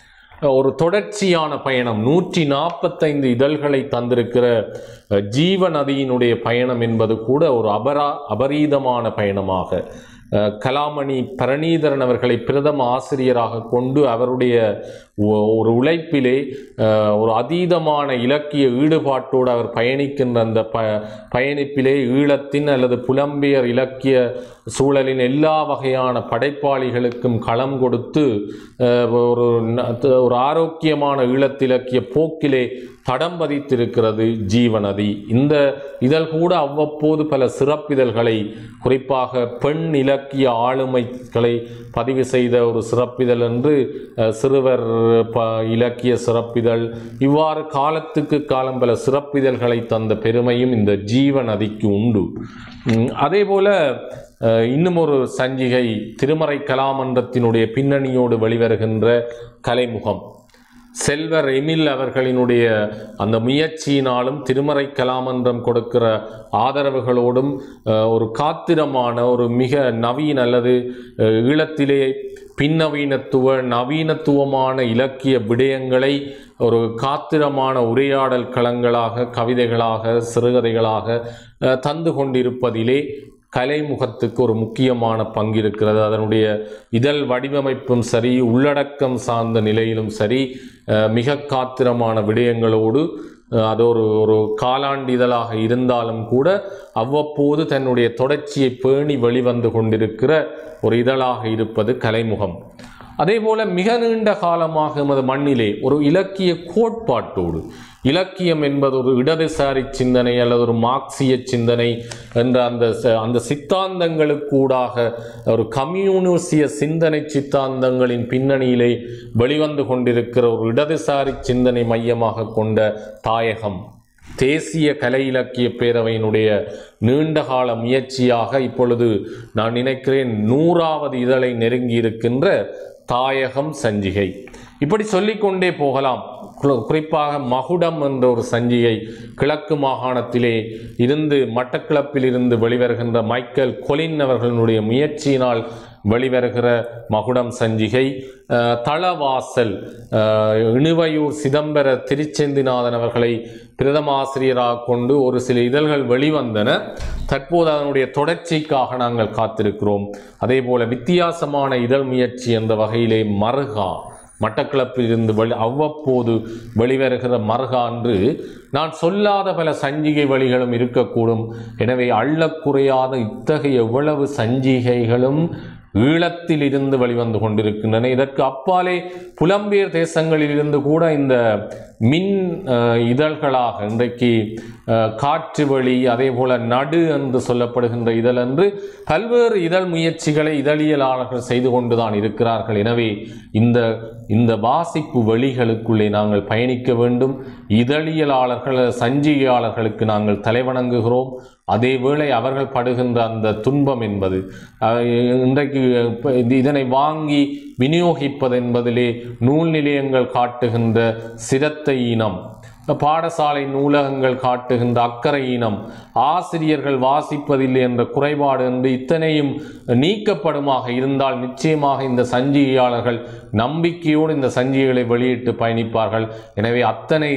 ஒரு தொடர்ச்சியான பயணம் நூற்றி நாற்பத்தைந்து இதழ்களை தந்திருக்கிற அஹ், ஜீவநதியினுடைய பயணம் என்பது கூட ஒரு அபரா அபரீதமான பயணமாக அஹ், கலாமணி பரணீதரன் அவர்களை பிரதம ஆசிரியராக கொண்டு அவருடைய ஒ- ஒரு உழைப்பிலே அஹ், ஒரு அதீதமான இலக்கிய ஈடுபாட்டோடு அவர் பயணிக்கின்ற அந்த ப பயணிப்பிலே ஈழத்தின் அல்லது புலம்பியர் இலக்கிய சூழலின் எல்லா வகையான படைப்பாளிகளுக்கும் களம் கொடுத்து அஹ், ஒரு ந- த- ஒரு ஆரோக்கியமான ஈழத்திலக்கிய போக்கிலே தடம் பதித்திருக்கிறது ஜீவநதி இந்த இதழ் கூட அவ்வப்போது பல சிறப்பிதழ்களை குறிப்பாக பெண் இலக்கிய ஆளுமைகளை பதிவு செய்த ஒரு சிறப்பிதழ் என்று அஹ், சிறுவர் ப இலக்கிய சிறப்பிதழ் இவ்வாறு காலத்துக்கு காலம் பல சிறப்பிதழ்களை தந்த பெருமையும் இந்த ஜீவநதிக்கு உண்டு உம், அதே போல அஹ், இன்னும் ஒரு சஞ்சிகை திருமறை கலாமன்றத்தினுடைய பின்னணியோடு வெளிவருகின்ற கலைமுகம் செல்வர் எமில் அவர்களினுடைய அந்த முயற்சியினாலும் திருமறை கலாமன்றம் கொடுக்கிற ஆதரவுகளோடும் அஹ், ஒரு காத்திரமான ஒரு மிக நவீன அல்லது அஹ், ஈழத்திலே பின்னவீனத்துவ நவீனத்துவமான இலக்கிய விடயங்களை ஒரு காத்திரமான உரையாடல் களங்களாக கவிதைகளாக சிறுகதைகளாக அஹ், தந்து கொண்டிருப்பதிலே கலைமுகத்துக்கு ஒரு முக்கியமான பங்கு இருக்கிறது அதனுடைய இதழ் வடிவமைப்பும் சரி உள்ளடக்கம் சார்ந்த நிலையிலும் சரி அஹ், மிக காத்திரமான விடயங்களோடு அஹ், அது ஒரு ஒரு காலாண்டு இதழாக இருந்தாலும் கூட அவ்வப்போது தன்னுடைய தொடர்ச்சியை பேணி வெளிவந்து கொண்டிருக்கிற ஒரு இதழாக இருப்பது கலைமுகம் அதேபோல மிக நீண்ட காலமாக எமது மண்ணிலே ஒரு இலக்கிய கோட்பாட்டோடு இலக்கியம் என்பது ஒரு இடதுசாரி சிந்தனை அல்லது ஒரு மார்க்சிய சிந்தனை என்ற அந்த ச- அந்த சித்தாந்தங்களுக்கூடாக ஒரு கம்யூனிசிய சிந்தனை சித்தாந்தங்களின் பின்னணியிலே வெளிவந்து கொண்டிருக்கிற ஒரு இடதுசாரி சிந்தனை மையமாக கொண்ட தாயகம் தேசிய கலை இலக்கிய பேரவையினுடைய நீண்டகால முயற்சியாக இப்பொழுது நான் நினைக்கிறேன் நூறாவது இதழை நெருங்கி இருக்கின்ற தாயகம் சஞ்சிகை இப்படி சொல்லிக்கொண்டே போகலாம் கு- குறிப்பாக மகுடம் என்ற ஒரு சஞ்சிகை கிழக்கு மாகாணத்திலே இருந்து மட்டக்களப்பில் இருந்து வெளிவருகின்ற மைக்கேல் கொலின் அவர்களுடைய முயற்சியினால் வெளிவருகிற மகுடம் சஞ்சிகை அஹ், தளவாசல் அஹ், இணுவையூர் சிதம்பர திருச்செந்திநாதன் அவர்களை பிரதம ஆசிரியராக கொண்டு ஒரு சில இதழ்கள் வெளிவந்தன தற்போது அதனுடைய தொடர்ச்சிக்காக நாங்கள் காத்திருக்கிறோம் அதே போல வித்தியாசமான இதழ் முயற்சி என்ற வகையிலே மருகா மட்டக்களப்பில் இருந்து வெளி அவ்வப்போது வெளிவருகிற மருகான்று நான் சொல்லாத பல சஞ்சிகை வழிகளும் இருக்கக்கூடும் எனவே அள்ளக்குறையாத இத்தகைய எவ்வளவு சஞ்சிகைகளும் ஈழத்தில் இருந்து வெளிவந்து கொண்டிருக்கின்றன இதற்கு அப்பாலே புலம்பெயர் தேசங்களில் இருந்து கூட இந்த மின் அஹ், இதழ்களாக இன்றைக்கு அஹ், காற்று வழி அதே போல நடு என்று சொல்லப்படுகின்ற இதழ் என்று பல்வேறு இதழ் முயற்சிகளை இதழியலாளர்கள் செய்து கொண்டுதான் இருக்கிறார்கள் எனவே இந்த இந்த வாசிப்பு வழிகளுக்குள்ளே நாங்கள் பயணிக்க வேண்டும் இதழியலாளர்கள் சஞ்சிகையாளர்களுக்கு நாங்கள் தலைவணங்குகிறோம் அதேவேளை அவர்கள் படுகின்ற அந்த துன்பம் என்பது அஹ், இன்றைக்கு இப்ப இது- இதனை வாங்கி விநியோகிப்பது என்பதிலே நூல் நிலையங்கள் காட்டுகின்ற சிரத்தை இனம் பாடசாலை நூலகங்கள் காட்டுகின்ற அக்கறை இனம் ஆசிரியர்கள் வாசிப்பதில்லை என்ற குறைபாடு என்று இத்தனையும் நீக்கப்படுமாக இருந்தால் நிச்சயமாக இந்த சஞ்சிகையாளர்கள் நம்பிக்கையோடு இந்த சஞ்சிகைகளை வெளியிட்டு பயணிப்பார்கள் எனவே அத்தனை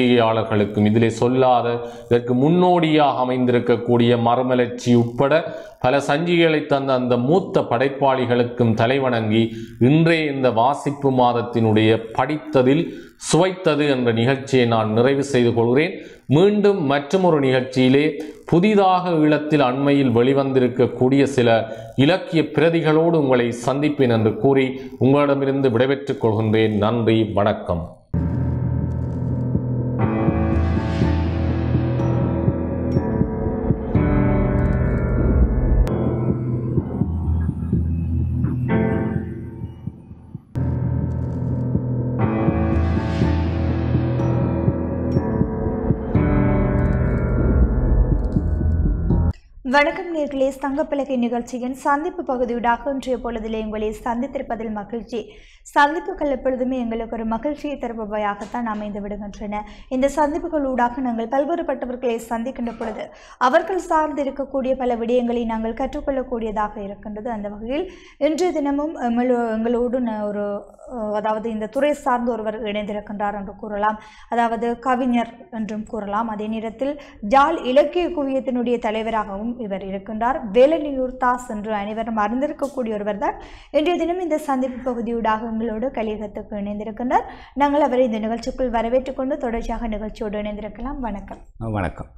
சஞ்சிகையாளர்களுக்கும் இதிலே சொல்லாத இதற்கு முன்னோடியாக அமைந்திருக்கக்கூடிய மறுமலர்ச்சி உட்பட பல சஞ்சிகளை தந்த அந்த மூத்த படைப்பாளிகளுக்கும் தலைவணங்கி இன்றைய இந்த வாசிப்பு மாதத்தினுடைய படித்ததில் சுவைத்தது என்ற நிகழ்ச்சியை நான் நிறைவு செய்து கொள்கிறேன் மீண்டும் மற்றொரு நிகழ்ச்சியிலே புதிதாக ஈழத்தில் அண்மையில் வெளிவந்திருக்கக்கூடிய சில இலக்கிய பிரதிகளோடு உங்களை சந்திப்பேன் என்று கூறி உங்களிடமிருந்து விடைபெற்றுக் கொள்கின்றேன் நன்றி வணக்கம் வணக்கம் நேர்களே தங்கப்பலகை நிகழ்ச்சியின் சந்திப்பு பகுதியூடாக இன்றைய பொழுதிலே உங்களை சந்தித்திருப்பதில் மகிழ்ச்சி சந்திப்புகள் எப்பொழுதுமே எங்களுக்கு ஒரு மகிழ்ச்சியை தருபவையாகத்தான் அமைந்து விடுகின்றன இந்த சந்திப்புகளூடாக நாங்கள் பல்வேறுபட்டவர்களை சந்திக்கின்ற பொழுது அவர்கள் சார்ந்து இருக்கக்கூடிய பல விடயங்களை நாங்கள் கற்றுக்கொள்ளக்கூடியதாக இருக்கின்றது அந்த வகையில் இன்றைய தினமும் எங்களோ எங்களோடு ந- ஒரு அஹ், அதாவது இந்த துறை சார்ந்த ஒருவர் இணைந்திருக்கின்றார் என்று கூறலாம் அதாவது கவிஞர் என்றும் கூறலாம் அதே நேரத்தில் ஜாழ் இலக்கிய குவியத்தினுடைய தலைவராகவும் இவர் இருக்கின்றார் வேலனியூர் தாஸ் என்று அனைவரும் அறிந்திருக்கக்கூடிய ஒருவர் தான் இன்றைய தினம் இந்த சந்திப்பு பகுதியூடாக எங்களோடு கலியகத்துக்கு இணைந்திருக்கின்றார் நாங்கள் அவரை இந்த நிகழ்ச்சிக்குள் வரவேற்றுக் கொண்டு தொடர்ச்சியாக நிகழ்ச்சியோடு இணைந்திருக்கலாம் வணக்கம் வணக்கம்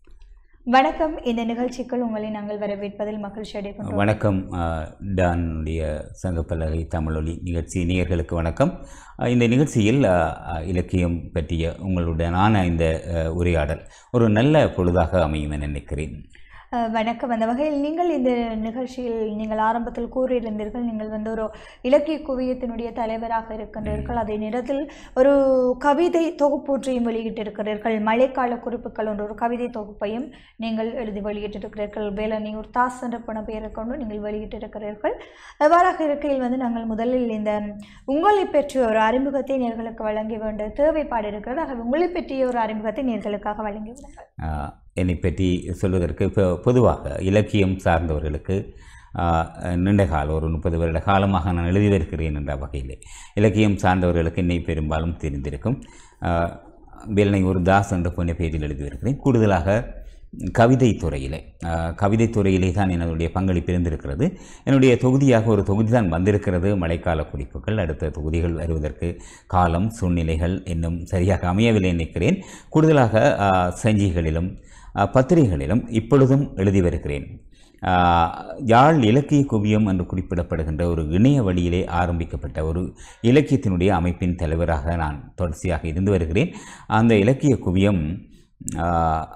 வணக்கம் இந்த நிகழ்ச்சிக்குள் உங்களை நாங்கள் வரவேற்பதில் மகிழ்ச்சி அடைகின்றோம் வணக்கம் அஹ், டானுடைய சங்கப்பலகை தமிழொலி நிகழ்ச்சி நேயர்களுக்கு வணக்கம் அஹ், இந்த நிகழ்ச்சியில் அஹ், அஹ், இலக்கியம் பற்றிய உங்களுடனான இந்த அஹ், உரையாடல் ஒரு நல்ல பொழுதாக அமையும் என நினைக்கிறேன் அஹ், வணக்கம் அந்த வகையில் நீங்கள் இந்த நிகழ்ச்சியில் நீங்கள் ஆரம்பத்தில் கூறியிருந்தீர்கள் நீங்கள் வந்து ஒரு இலக்கிய குவியத்தினுடைய தலைவராக இருக்கின்றீர்கள் அதே நேரத்தில் ஒரு கவிதை தொகுப்பொன்றையும் வெளியிட்டிருக்கிறீர்கள் மழைக்கால குறிப்புகள் என்ற ஒரு கவிதை தொகுப்பையும் நீங்கள் எழுதி வெளியிட்டிருக்கிறீர்கள் வேலனியூர் தாஸ் என்ற பண பெயரை கொண்டு நீங்கள் வெளியிட்டிருக்கிறீர்கள் அவ்வாறாக இருக்கையில் வந்து நாங்கள் முதலில் இந்த உங்களை பற்றிய ஒரு அறிமுகத்தை நேர்களுக்கு வழங்க வேண்டிய தேவைப்பாடு இருக்கிறது ஆகவே உங்களை பற்றிய ஒரு அறிமுகத்தை நேர்களுக்காக வழங்கி விடுங்கள் அஹ், என்னை பற்றி சொல்வதற்கு இப்போ பொதுவாக இலக்கியம் சார்ந்தவர்களுக்கு அஹ், நீண்ட காலம் ஒரு முப்பது வருட காலமாக நான் எழுதி வருகிறேன் என்ற வகையில் இலக்கியம் சார்ந்தவர்களுக்கு என்னை பெரும்பாலும் தெரிந்திருக்கும் அஹ், வேலனை ஒரு தாஸ் என்ற புண்ணிய பெயரில் எழுதி வருகிறேன் கூடுதலாக கவிதை துறையிலே அஹ், கவிதை துறையிலே தான் என்னுடைய பங்களிப்பு இருந்திருக்கிறது என்னுடைய தொகுதியாக ஒரு தொகுதி தான் வந்திருக்கிறது மழைக்கால குறிப்புகள் அடுத்த தொகுதிகள் வருவதற்கு காலம் சூழ்நிலைகள் இன்னும் சரியாக அமையவில்லை நினைக்கிறேன் கூடுதலாக அஹ், சஞ்சிகளிலும் அஹ், பத்திரிகைகளிலும் இப்பொழுதும் எழுதி வருகிறேன் அஹ், யாழ் இலக்கிய குவியம் என்று குறிப்பிடப்படுகின்ற ஒரு இணைய வழியிலே ஆரம்பிக்கப்பட்ட ஒரு இலக்கியத்தினுடைய அமைப்பின் தலைவராக நான் தொடர்ச்சியாக இருந்து வருகிறேன் அந்த இலக்கிய குவியம் அஹ்,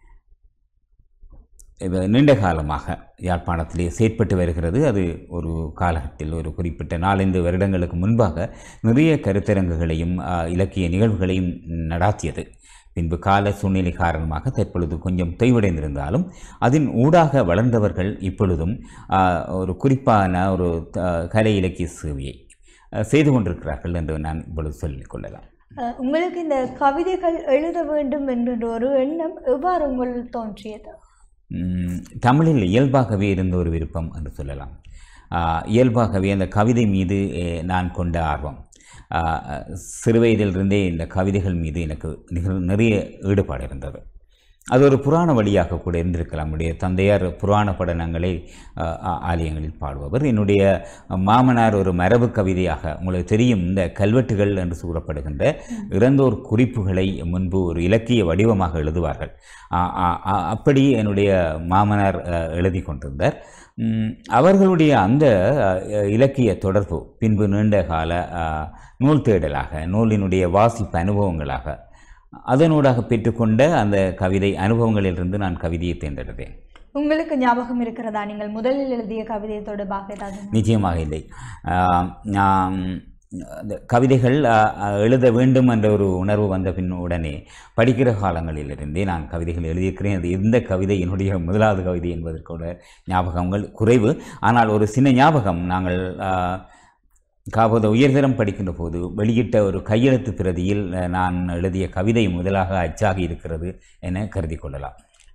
இது நீண்ட காலமாக யாழ்ப்பாணத்திலே செயற்பட்டு வருகிறது அது ஒரு காலகட்டத்தில் ஒரு குறிப்பிட்ட நாலந்து வருடங்களுக்கு முன்பாக நிறைய கருத்தரங்குகளையும் ஆ, இலக்கிய நிகழ்வுகளையும் நடாத்தியது பின்பு கால சூழ்நிலை காரணமாக தற்பொழுது கொஞ்சம் தொய்வடைந்திருந்தாலும் அதன் ஊடாக வளர்ந்தவர்கள் இப்பொழுதும் ஆ, ஒரு குறிப்பான ஒரு த- கலை இலக்கிய சேவையை ஆ, செய்து கொண்டிருக்கிறார்கள் என்று நான் இப்பொழுது சொல்லிக் கொள்ளலாம் அஹ் உங்களுக்கு இந்த கவிதைகள் எழுத வேண்டும் என்கின்ற ஒரு எண்ணம் எவ்வாறு உங்களில் தோன்றியது ம், தமிழில் இயல்பாகவே இருந்த ஒரு விருப்பம் என்று சொல்லலாம் ஆ, இயல்பாகவே அந்த கவிதை மீது எ, நான் கொண்ட ஆர்வம் ஆ, சிறுவயதிலிருந்தே இந்த கவிதைகள் மீது எனக்கு நிக- நிறைய ஈடுபாடு இருந்தது அது ஒரு புராண வழியாக கூட இருந்திருக்கலாம் என்னுடைய தந்தையார் புராண படனங்களை ஆ, ஆ- ஆலயங்களில் பாடுபவர் என்னுடைய மாமனார் ஒரு மரபு கவிதையாக உங்களுக்கு தெரியும் இந்த கல்வெட்டுகள் என்று கூறப்படுகின்ற இறந்தோர் குறிப்புகளை முன்பு ஒரு இலக்கிய வடிவமாக எழுதுவார்கள் ஆ- ஆ- ஆ- அப்படி என்னுடைய மாமனார் அ, எழுதி கொண்டிருந்தார் ம், அவர்களுடைய அந்த அ, இலக்கிய தொடர்பு பின்பு நீண்ட கால அ, நூல் தேடலாக நூலினுடைய வாசிப்பு அனுபவங்களாக அதனூடாக பெற்றுக்கொண்ட அந்த கவிதை அனுபவங்களிலிருந்து நான் கவிதையை தேர்ந்தெடுத்தேன் உங்களுக்கு ஞாபகம் இருக்கிறதா நீங்கள் முதலில் எழுதிய கவிதை தொடர்பாக ஏதாவது நிச்சயமாக இல்லை ஆம், நான் அந்த கவிதைகள் ஆ, ஆ, எழுத வேண்டும் என்ற ஒரு உணர்வு வந்த பின் உடனே படிக்கிற காலங்களிலிருந்தே நான் கவிதைகள் எழுதியிருக்கிறேன் அது எந்த கவிதை என்னுடைய முதலாவது கவிதை என்பதற்கூட ஞாபகங்கள் குறைவு ஆனால் ஒரு சின்ன ஞாபகம் நாங்கள் ஆ, காப்போது உயர்தரம் படிக்கின்ற போது வெளியிட்ட ஒரு கையெழுத்து பிரதியில் அ, நான் எழுதிய கவிதை முதலாக அச்சாகி இருக்கிறது என கருதி கொள்ளலாம்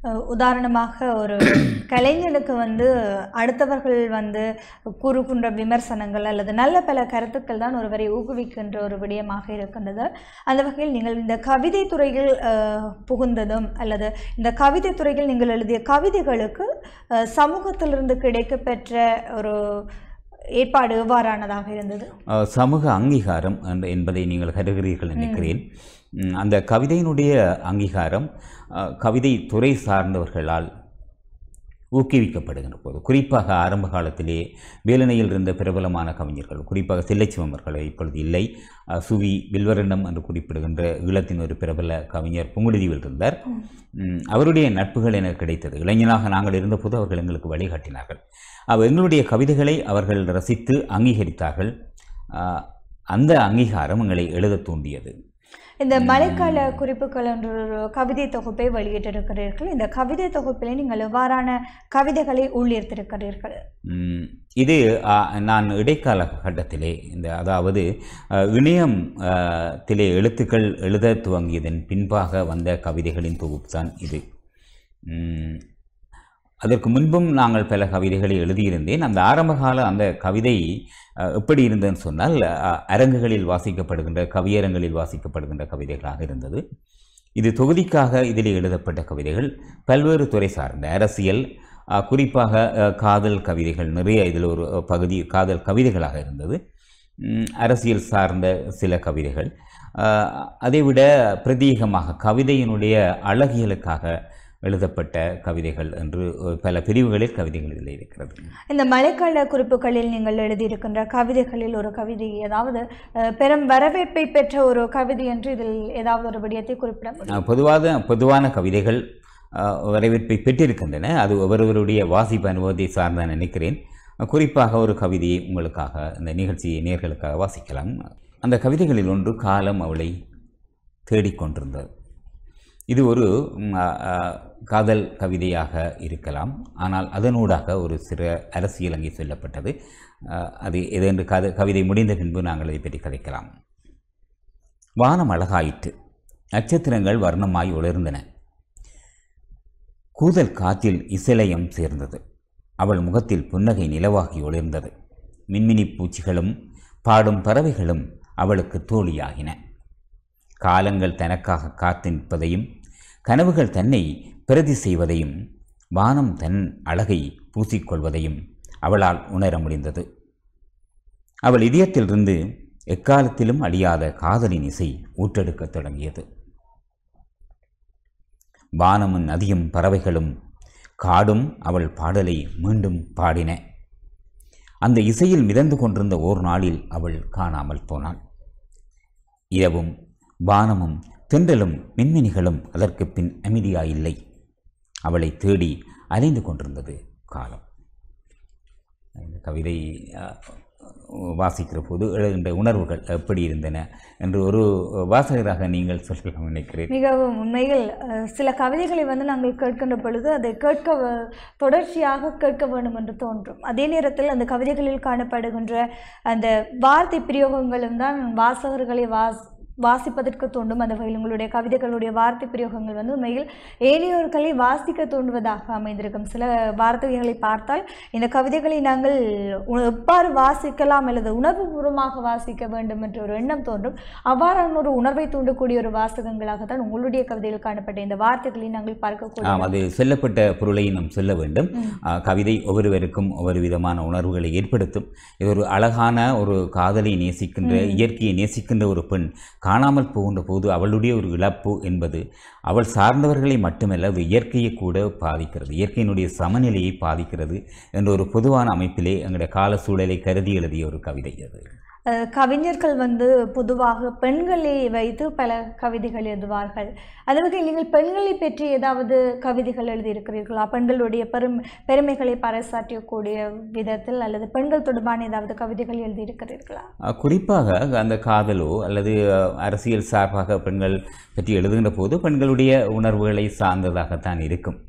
அஹ், உதாரணமாக ஒரு கலைஞனுக்கு வந்து அடுத்தவர்கள் வந்து கூறுகின்ற விமர்சனங்கள் அல்லது நல்ல பல கருத்துக்கள் தான் ஒருவரை ஊக்குவிக்கின்ற ஒரு விடயமாக இருக்கின்றது அந்த வகையில் நீங்கள் இந்த கவிதை துறையில் அஹ், புகுந்ததும் அல்லது இந்த கவிதை துறையில் நீங்கள் எழுதிய கவிதைகளுக்கு அஹ், சமூகத்திலிருந்து கிடைக்கப்பெற்ற ஒரு ஏற்பாடு எவ்வாறானதாக இருந்தது அஹ், சமூக அங்கீகாரம் என்ற- என்பதை நீங்கள் கருதுகிறீர்கள் நினைக்கிறேன் ம், அந்த கவிதையினுடைய அங்கீகாரம் அஹ், கவிதை துறை சார்ந்தவர்களால் ஊக்குவிக்கப்படுகின்ற போது குறிப்பாக ஆரம்ப காலத்திலே வேலனையில் இருந்த பிரபலமான கவிஞர்கள் குறிப்பாக சில்லைச்சிவமர்கள் இப்பொழுது இல்லை அஹ், சுவி வில்வரண்டம் என்று குறிப்பிடுகின்ற ஈழத்தின் ஒரு பிரபல கவிஞர் புங்குடுதீவில் இருந்தார் ம், அவருடைய நட்புகள் எனக்கு கிடைத்தது இளைஞனாக நாங்கள் இருந்தபோது அவர்கள் எங்களுக்கு வழிகாட்டினார்கள் அவ எங்களுடைய கவிதைகளை அவர்கள் ரசித்து அங்கீகரித்தார்கள் அஹ், அந்த அங்கீகாரம் எங்களை எழுதத் தூண்டியது இந்த மழைக்கால குறிப்புகள் என்ற ஒரு கவிதை தொகுப்பை வெளியிட்டிருக்கிறீர்கள் இந்த கவிதை தொகுப்பிலே நீங்கள் எவ்வாறான கவிதைகளை உள்ளீர்த்திருக்கிறீர்கள் ம், இது ஆ, நான் இடைக்கால கட்டத்திலே இந்த அதாவது அ, இணையம் அ, திலே எழுத்துக்கள் எழுத துவங்கியதன் பின்பாக வந்த கவிதைகளின் தொகுப்பு தான் இது ம், அதற்கு முன்பும் நாங்கள் பல கவிதைகளை எழுதியிருந்தேன் அந்த ஆரம்பகால அந்த கவிதை அ, எப்படி இருந்ததுன்னு சொன்னால் அ, அரங்குகளில் வாசிக்கப்படுகின்ற கவியரங்களில் வாசிக்கப்படுகின்ற கவிதைகளாக இருந்தது இது தொகுதிக்காக இதில் எழுதப்பட்ட கவிதைகள் பல்வேறு துறை சார்ந்த அரசியல் அ, குறிப்பாக அ, காதல் கவிதைகள் நிறைய இதில் ஒரு அ, பகுதி காதல் கவிதைகளாக இருந்தது ம், அரசியல் சார்ந்த சில கவிதைகள் அ, அதைவிட பிரதீகமாக கவிதையினுடைய அழகியலுக்காக எழுதப்பட்ட கவிதைகள் என்று அ, பல பிரிவுகளில் கவிதைகள் இதில் இருக்கிறது இந்த மழைக்கால குறிப்புகளில் நீங்கள் எழுதியிருக்கின்ற கவிதைகளில் ஒரு கவிதை ஏதாவது அஹ், பெரும் வரவேற்பை பெற்ற ஒரு கவிதை என்று இதில் ஏதாவது ஒரு விடயத்தை குறிப்பிட முடியும் அஹ் பொதுவாக பொதுவான கவிதைகள் அஹ், வரவேற்பை பெற்றிருக்கின்றன அது ஒவ்வொருவருடைய வாசிப்பு அனுபவத்தை சார்ந்த நினைக்கிறேன் அஹ், குறிப்பாக ஒரு கவிதையை உங்களுக்காக இந்த நிகழ்ச்சியை நேர்களுக்காக வாசிக்கலாம் அந்த கவிதைகளில் ஒன்று காலம் அவளை தேடிக்கொண்டிருந்தது இது ஒரு ம், அ, அ, காதல் கவிதையாக இருக்கலாம் ஆனால் அதனூடாக ஒரு சிறு அரசியல் அங்கே சொல்லப்பட்டது அ, அது எதென்று கதை கவிதை முடிந்த பின்பு நாங்கள் இதை பற்றி கதைக்கலாம் வானம் அழகாயிற்று நட்சத்திரங்கள் வர்ணமாய் ஒளிர்ந்தன கூதல் காற்றில் இசைலயம் சேர்ந்தது அவள் முகத்தில் புன்னகை நிலவாகி ஒளிர்ந்தது மின்மினி பூச்சிகளும் பாடும் பறவைகளும் அவளுக்கு தோழியாகின காலங்கள் தனக்காக காத்து நிற்பதையும் கனவுகள் தன்னை பிரதி செய்வதையும் வானம் தன் அழகை பூசிக்கொள்வதையும் அவளால் உணர முடிந்தது அவள் இதயத்திலிருந்து எக்காலத்திலும் அழியாத காதலின் இசை ஊற்றெடுக்கத் தொடங்கியது வானமும் நதியும் பறவைகளும் காடும் அவள் பாடலை மீண்டும் பாடின அந்த இசையில் மிதந்து கொண்டிருந்த ஓர் நாளில் அவள் காணாமல் போனாள் இரவும் வானமும் தென்றலும் மின்மினிகளும் அதற்கு பின் அமைதியாயில்லை அவளை தேடி அலைந்து கொண்டிருந்தது காலம் இந்த கவிதை அஹ், வாசிக்கிற போது எழுகின்ற உணர்வுகள் எப்படி இருந்தன என்று ஒரு வாசகராக நீங்கள் சொல்லலாம் நினைக்கிறேன் மிகவும் உண்மையில் அஹ், சில கவிதைகளை வந்து நாங்கள் கேட்கின்ற பொழுது அதை கேட்க வ- தொடர்ச்சியாக கேட்க வேண்டும் என்று தோன்றும் அதே நேரத்தில் அந்த கவிதைகளில் காணப்படுகின்ற அந்த வார்த்தை பிரயோகங்களும் தான் வாசகர்களை வாஸ் வாசிப்பதற்கு தூண்டும் அந்த வகையில் உங்களுடைய கவிதைகளுடைய வார்த்தை பிரயோகங்கள் வந்து உண்மையில் ஏனையோர்களை வாசிக்க தூண்டுவதாக அமைந்திருக்கும் சில வார்த்தைகளை பார்த்தால் இந்த கவிதைகளை நாங்கள் உ- எவ்வாறு வாசிக்கலாம் அல்லது உணர்வுபூர்வமாக வாசிக்க வேண்டும் என்ற ஒரு எண்ணம் தோன்றும் அவ்வாறான ஒரு உணர்வை தூண்டக்கூடிய ஒரு வாசகங்களாகத்தான் உங்களுடைய கவிதையில் காணப்பட்ட இந்த வார்த்தைகளை நாங்கள் பார்க்கக்கூடிய ஆம் அது சொல்லப்பட்ட பொருளை நாம் சொல்ல வேண்டும் ஆ, கவிதை ஒவ்வொருவருக்கும் ஒவ்வொரு விதமான உணர்வுகளை ஏற்படுத்தும் இது ஒரு அழகான ஒரு காதலை நேசிக்கின்ற இயற்கையை நேசிக்கின்ற ஒரு பெண் காணாமல் போகின்ற போது அவளுடைய ஒரு இழப்பு என்பது அவள் சார்ந்தவர்களை மட்டுமல்ல அது இயற்கையை கூட பாதிக்கிறது இயற்கையினுடைய சமநிலையை பாதிக்கிறது என்ற ஒரு பொதுவான அமைப்பிலே எங்களுடைய கால சூழலை கருதி எழுதிய ஒரு கவிதை அது அஹ், கவிஞர்கள் வந்து பொதுவாக பெண்களை வைத்து பல கவிதைகள் எழுதுவார்கள் அந்த வகையில் நீங்கள் பெண்களை பற்றி ஏதாவது கவிதைகள் எழுதியிருக்கிறீர்களா பெண்களுடைய பெரும் பெருமைகளை பறைசாற்றக்கூடிய விதத்தில் அல்லது பெண்கள் தொடர்பான ஏதாவது கவிதைகள் எழுதியிருக்கிறீர்களா அஹ் குறிப்பாக அந்த காதலோ அல்லது அஹ், அரசியல் சார்பாக பெண்கள் பற்றி எழுதுகின்ற போது பெண்களுடைய உணர்வுகளை சார்ந்ததாகத்தான் இருக்கும்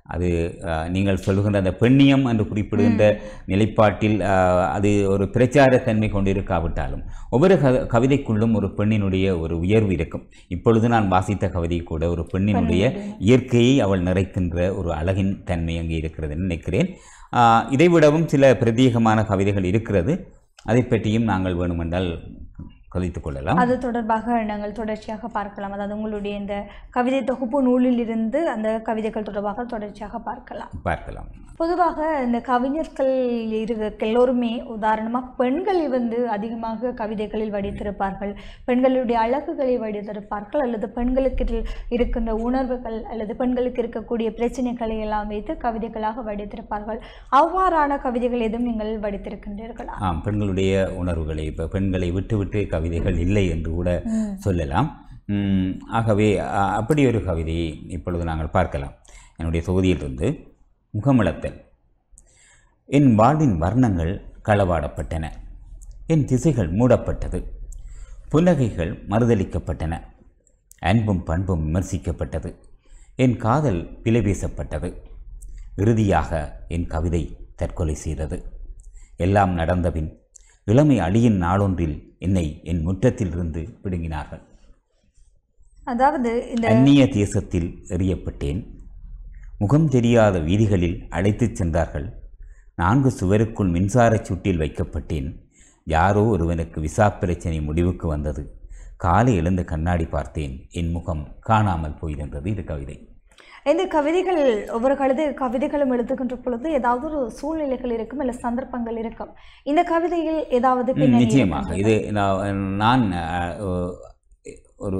அது அஹ், நீங்கள் சொல்லுகின்ற அந்த பெண்ணியம் என்று குறிப்பிடுகின்ற நிலைப்பாட்டில் அஹ், அது ஒரு பிரச்சாரத்தன்மை கொண்டிருக்காவிட்டாலும் ஒவ்வொரு க கவிதைக்குள்ளும் ஒரு பெண்ணினுடைய ஒரு உயர்வு இருக்கும் இப்பொழுது நான் வாசித்த கவிதை கூட ஒரு பெண்ணினுடைய இயற்கையை அவள் நிறைக்கின்ற ஒரு அழகின் தன்மை அங்கே இருக்கிறதுன்னு நினைக்கிறேன் ஆஹ், இதைவிடவும் சில பிரத்யேகமான கவிதைகள் இருக்கிறது அதை பற்றியும் நாங்கள் வேணுமென்றால் கதைத்துக் கொள்ளலாம் அது தொடர்பாக நாங்கள் தொடர்ச்சியாக பார்க்கலாம் அதாவது உங்களுடைய இந்த கவிதை தொகுப்பு நூலில் இருந்து அந்த கவிதைகள் தொடர்பாக தொடர்ச்சியாக பார்க்கலாம் பார்க்கலாம் பொதுவாக இந்த கவிஞர்கள் இருக்க எல்லோருமே உதாரணமாக பெண்கள் வந்து அதிகமாக கவிதைகளில் வடித்திருப்பார்கள் பெண்களுடைய அழகுகளை வடித்திருப்பார்கள் அல்லது பெண்களுக்கு இருக்கின்ற உணர்வுகள் அல்லது பெண்களுக்கு இருக்கக்கூடிய பிரச்சனைகளை எல்லாம் வைத்து கவிதைகளாக வடித்திருப்பார்கள் அவ்வாறான கவிதைகள் எதுவும் நீங்கள் வடித்திருக்கின்றீர்களா ஆம் பெண்களுடைய உணர்வுகளை இப்போ பெண்களை விட்டு விட்டு கவிதைகள் இல்லை என்று கூட சொல்லலாம் உம், ஆகவே அ- அப்படி ஒரு கவிதையை இப்பொழுது நாங்கள் பார்க்கலாம் என்னுடைய தொகுதியிலிருந்து முகமளத்தல் என் வாழ்வின் வர்ணங்கள் களவாடப்பட்டன என் திசைகள் மூடப்பட்டது புன்னகைகள் மறுதளிக்கப்பட்டன அன்பும் பண்பும் விமர்சிக்கப்பட்டது என் காதல் விலை பேசப்பட்டது இறுதியாக என் கவிதை தற்கொலை செய்தது எல்லாம் நடந்தபின் இளமை அழியின் நாளொன்றில் என்னை என் முற்றத்திலிருந்து பிடுங்கினார்கள் அதாவது இந்த அந்நிய தேசத்தில் எறியப்பட்டேன் முகம் தெரியாத வீதிகளில் அழைத்துச் சென்றார்கள் நான்கு சுவருக்குள் மின்சாரச் சூட்டில் வைக்கப்பட்டேன் யாரோ ஒருவனுக்கு விசா பிரச்சனை முடிவுக்கு வந்தது காலை எழுந்து கண்ணாடி பார்த்தேன் என் முகம் காணாமல் போயிருந்தது இது கவிதை இந்த கவிதைகள் ஒவ்வொரு கவிதை கவிதைகளும் எழுதுகின்ற பொழுது ஏதாவது ஒரு சூழ்நிலைகள் இருக்கும் இல்லை சந்தர்ப்பங்கள் இருக்கும் இந்த கவிதையில் ஏதாவது ம், பின்னணி நிச்சயமாக இது நான் நான் அஹ், ஒ- ஒரு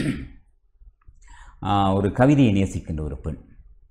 ஆஹ், ஒரு கவிதையை நேசிக்கின்ற ஒரு பெண்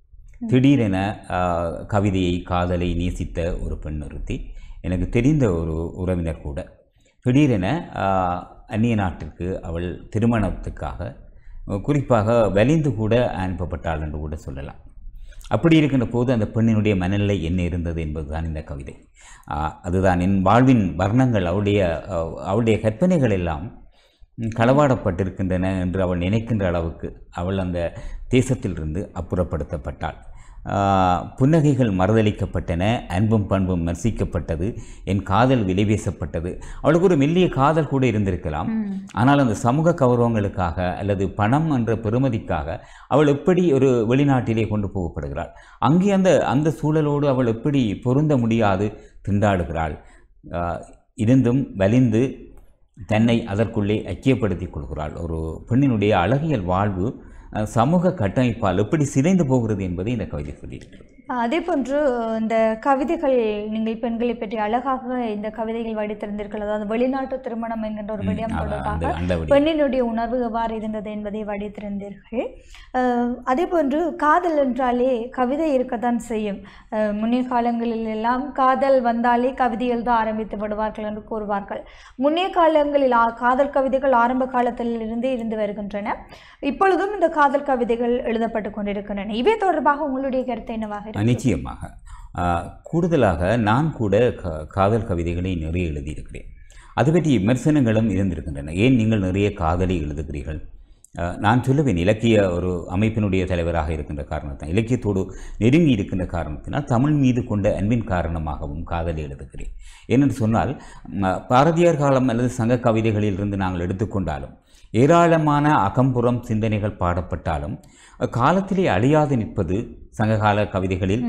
திடீரென ஆஹ், கவிதையை காதலை நேசித்த ஒரு பெண் ஒருத்தி எனக்கு தெரிந்த ஒரு உறவினர் கூட திடீரென ஆஹ், அந்நிய நாட்டிற்கு அவள் திருமணத்துக்காக அஹ், குறிப்பாக வலிந்து கூட அனுப்பப்பட்டாள் என்று கூட சொல்லலாம் அப்படி இருக்கின்ற போது அந்த பெண்ணினுடைய மனநிலை என்ன இருந்தது என்பதுதான் இந்த கவிதை ஆஹ், அதுதான் என் வாழ்வின் வர்ணங்கள் அவளுடைய அஹ், அவளுடைய கற்பனைகள் எல்லாம் ம், களவாடப்பட்டிருக்கின்றன என்று அவள் நினைக்கின்ற அளவுக்கு அவள் அந்த தேசத்திலிருந்து அப்புறப்படுத்தப்பட்டாள் ஆஹ், புன்னகைகள் மறுதளிக்கப்பட்டன அன்பும் பண்பும் விமர்சிக்கப்பட்டது என் காதல் விலைபேசப்பட்டது அவளுக்கு ஒரு மெல்லிய காதல் கூட இருந்திருக்கலாம் ஆனால் அந்த சமூக கௌரவங்களுக்காக அல்லது பணம் என்ற பெறுமதிக்காக அவள் எப்படி ஒரு வெளிநாட்டிலே கொண்டு போகப்படுகிறாள் அங்கே அந்த அந்த சூழலோடு அவள் எப்படி பொருந்த முடியாது திண்டாடுகிறாள் ஆஹ், இருந்தும் வலிந்து தன்னை அதற்குள்ளே ஐக்கியப்படுத்திக் கொள்கிறாள் ஒரு பெண்ணினுடைய அழகியல் வாழ்வு அஹ், சமூக கட்டமைப்பால் எப்படி சிதைந்து போகிறது என்பதை இந்த கவிதை சொல்லியிருக்கிறது அதே போன்று இந்த கவிதைகள் நீங்கள் பெண்களை பற்றி அழகாக இந்த கவிதைகள் வடித்திருந்தீர்கள் அதாவது வெளிநாட்டு திருமணம் என்கின்ற ஒரு விடயம் அவ- அந்த தொடர்பாக அந்த விடயம். பெண்ணினுடைய உணர்வு எவ்வாறு இருந்தது என்பதை வடித்திருந்தீர்கள் அஹ், அதே போன்று காதல் என்றாலே கவிதை இருக்கத்தான் செய்யும் அஹ், முன்னைய காலங்களில் எல்லாம் காதல் வந்தாலே கவிதை எழுத ஆரம்பித்து விடுவார்கள் என்று கூறுவார்கள் முன்னைய காலங்களில் ஆ- காதல் கவிதைகள் ஆரம்ப காலத்திலிருந்தே இருந்து வருகின்றன இப்பொழுதும் இந்த காதல் கவிதைகள் எழுதப்பட்டு கொண்டிருக்கின்றன இவை தொடர்பாக உங்களுடைய கருத்து என்னவாக இருக்கு நிச்சயமாக ஆஹ், கூடுதலாக நான் கூட க காதல் கவிதைகளை நிறைய எழுதியிருக்கிறேன் அது பற்றி விமர்சனங்களும் இருந்திருக்கின்றன ஏன் நீங்கள் நிறைய காதலை எழுதுகிறீர்கள் ஆஹ், நான் சொல்லுவேன் இலக்கிய ஒரு அமைப்பினுடைய தலைவராக இருக்கின்ற காரணத்தான் இலக்கியத்தோடு நெருங்கி இருக்கின்ற காரணத்தினால் தமிழ் மீது கொண்ட அன்பின் காரணமாகவும் காதலை எழுதுகிறேன் ஏனென்று சொன்னால் ம, பாரதியார் காலம் அல்லது சங்க கவிதைகளிலிருந்து நாங்கள் எடுத்துக்கொண்டாலும் ஏராளமான அகம்புறம் சிந்தனைகள் பாடப்பட்டாலும் காலத்திலே அழியாது நிற்பது சங்ககால கவிதைகளில்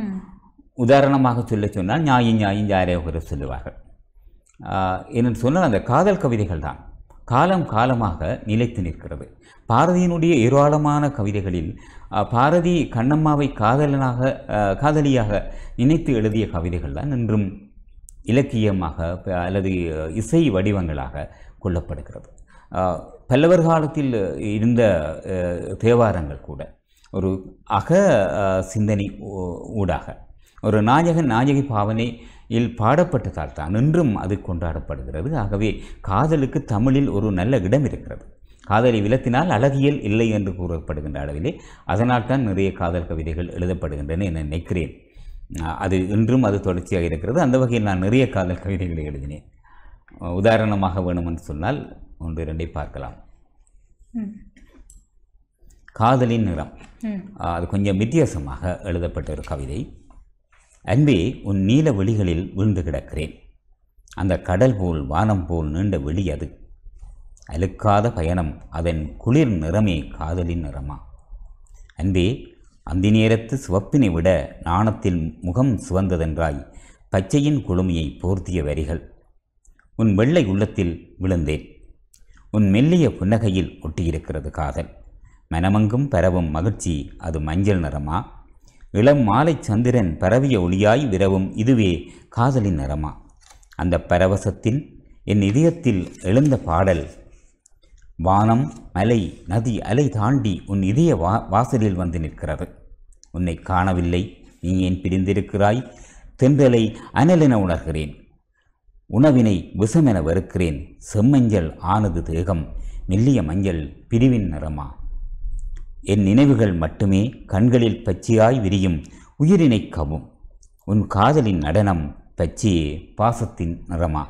உதாரணமாக சொல்ல சொன்னால் ஞாயி ஞாயி ஜாரேகர சொல்லுவார்கள் ஆஹ் என்னென்னு சொன்னால் அந்த காதல் கவிதைகள் தான் காலம் காலமாக நிலைத்து நிற்கிறது பாரதியினுடைய ஏராளமான கவிதைகளில் ஆஹ் பாரதி கண்ணம்மாவை காதலனாக ஆஹ் காதலியாக நினைத்து எழுதிய கவிதைகள் தான் இன்றும் இலக்கியமாக ப- அல்லது இசை வடிவங்களாக கொள்ளப்படுகிறது ஆஹ் பல்லவர் காலத்தில் இருந்த ஆஹ் தேவாரங்கள் கூட ஒரு அக ஆஹ் சிந்தனை ஊ- ஊடாக ஒரு நாயகன் நாயகி பாவனையில் பாடப்பட்டதால் தான் இன்றும் அது கொண்டாடப்படுகிறது ஆகவே காதலுக்கு தமிழில் ஒரு நல்ல இடம் இருக்கிறது காதலை விலத்தினால் அழகியல் இல்லை என்று கூறப்படுகின்ற அளவிலே அதனால் தான் நிறைய காதல் கவிதைகள் எழுதப்படுகின்றன என நினைக்கிறேன் ஆஹ் அது இன்றும் அது தொடர்ச்சியாக இருக்கிறது அந்த வகையில் நான் நிறைய காதல் கவிதைகளை எழுதினேன் ஆஹ் உதாரணமாக வேணுமென்று சொன்னால் ஒன்று இரண்டை பார்க்கலாம் ம். காதலின் நிறம் ம் ஆஹ் அது கொஞ்சம் வித்தியாசமாக எழுதப்பட்ட ஒரு கவிதை அன்பே உன் நீல வெளிகளில் வீழ்ந்து கிடக்கிறேன் அந்த கடல் போல் வானம் போல் நீண்ட வெளி அது அழுக்காத பயணம் அதன் குளிர் நிறமே காதலின் நிறமா அன்பே அந்த நேரத்து சிவப்பினை விட நாணத்தில் முகம் சிவந்ததென்றாய் பச்சையின் குளுமையை போர்த்திய வரிகள் உன் வெள்ளை உள்ளத்தில் விழுந்தேன் உன் மெல்லிய புன்னகையில் ஒட்டியிருக்கிறது காதல் மனமங்கும் பரவும் மகிழ்ச்சி அது மஞ்சள் நிறமா இளம் மாலை சந்திரன் பரவிய ஒளியாய் விரவும் இதுவே காதலின் நிறமா அந்த பரவசத்தில் என் இதயத்தில் எழுந்த பாடல் வானம் மலை நதி அலை தாண்டி உன் இதய வா வாசலில் வந்து நிற்கிறது உன்னை காணவில்லை நீ ஏன் பிரிந்திருக்கிறாய் தென்றலை அனலென உணர்கிறேன் உணவினை விஷமென வெறுக்கிறேன் செம்மஞ்சள் ஆனது தேகம் மெல்லிய மஞ்சள் பிரிவின் நிறமா என் நினைவுகள் மட்டுமே கண்களில் பச்சையாய் விரியும் உயிரினை கவும் உன் காதலின் நடனம் பச்சையே பாசத்தின் நிறமா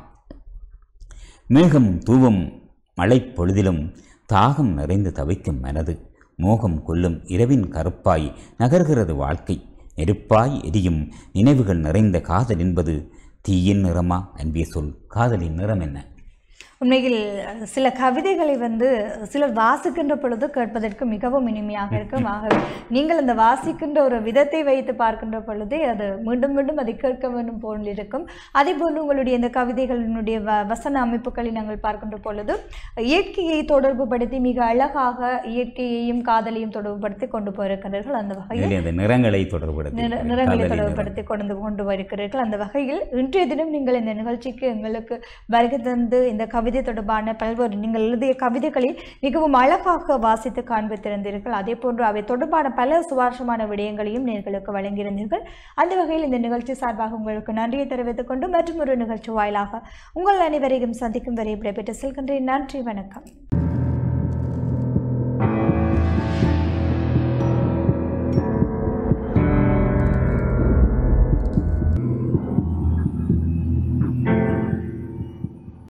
மேகம் தூவும் மழைப் பொழுதிலும் தாகம் நிறைந்து தவிக்கும் மனது மோகம் கொல்லும் இரவின் கருப்பாய் நகர்கிறது வாழ்க்கை நெருப்பாய் எரியும் நினைவுகள் நிறைந்த காதல் என்பது தீயின் நிறமா அன்பே சொல் காதலின் நிறம் என்ன உண்மையில் சில கவிதைகளை வந்து சிலர் வாசிக்கின்ற பொழுது கேட்பதற்கு மிகவும் இனிமையாக இருக்கும் ஆகவே நீங்கள் அந்த வாசிக்கின்ற ஒரு விதத்தை வைத்து பார்க்கின்ற பொழுதே அது மீண்டும் மீண்டும் அதை கேட்க வேண்டும் போல் இருக்கும் அதே போல் உங்களுடைய இந்த கவிதைகளினுடைய வ வசன அமைப்புகளை நாங்கள் பார்க்கின்ற பொழுது இயற்கையை தொடர்பு படுத்தி மிக அழகாக இயற்கையையும் காதலையும் தொடர்புபடுத்தி கொண்டு போயிருக்கிறார்கள் அந்த வகையில் இதில் அந்த நிறங்களை தொடர்படுத்தி நிற- நிறங்களை தொடர்புபடுத்தி கொண்டு கொண்டு வருகிறீர்கள் அந்த வகையில் இன்றைய தினம் நீங்கள் இந்த நிகழ்ச்சிக்கு எங்களுக்கு வருகை தந்து இந்த கவிதை தொடர்பான பல்வேறு நீங்கள் எழுதிய கவிதைகளில் மிகவும் அழகாக வாசித்து காண்பித்திருந்தீர்கள் அதே போன்று அவை தொடர்பான பல சுவாரஸ்யமான விடயங்களையும் நேர்களுக்கு வழங்கியிருந்தீர்கள் அந்த வகையில் இந்த நிகழ்ச்சி சார்பாக உங்களுக்கு நன்றியை தெரிவித்துக் கொண்டு மற்றும் ஒரு நிகழ்ச்சி வாயிலாக உங்கள் அனைவரையும் சந்திக்கும் வரை விடைபெற்று செல்கின்றேன் நன்றி வணக்கம்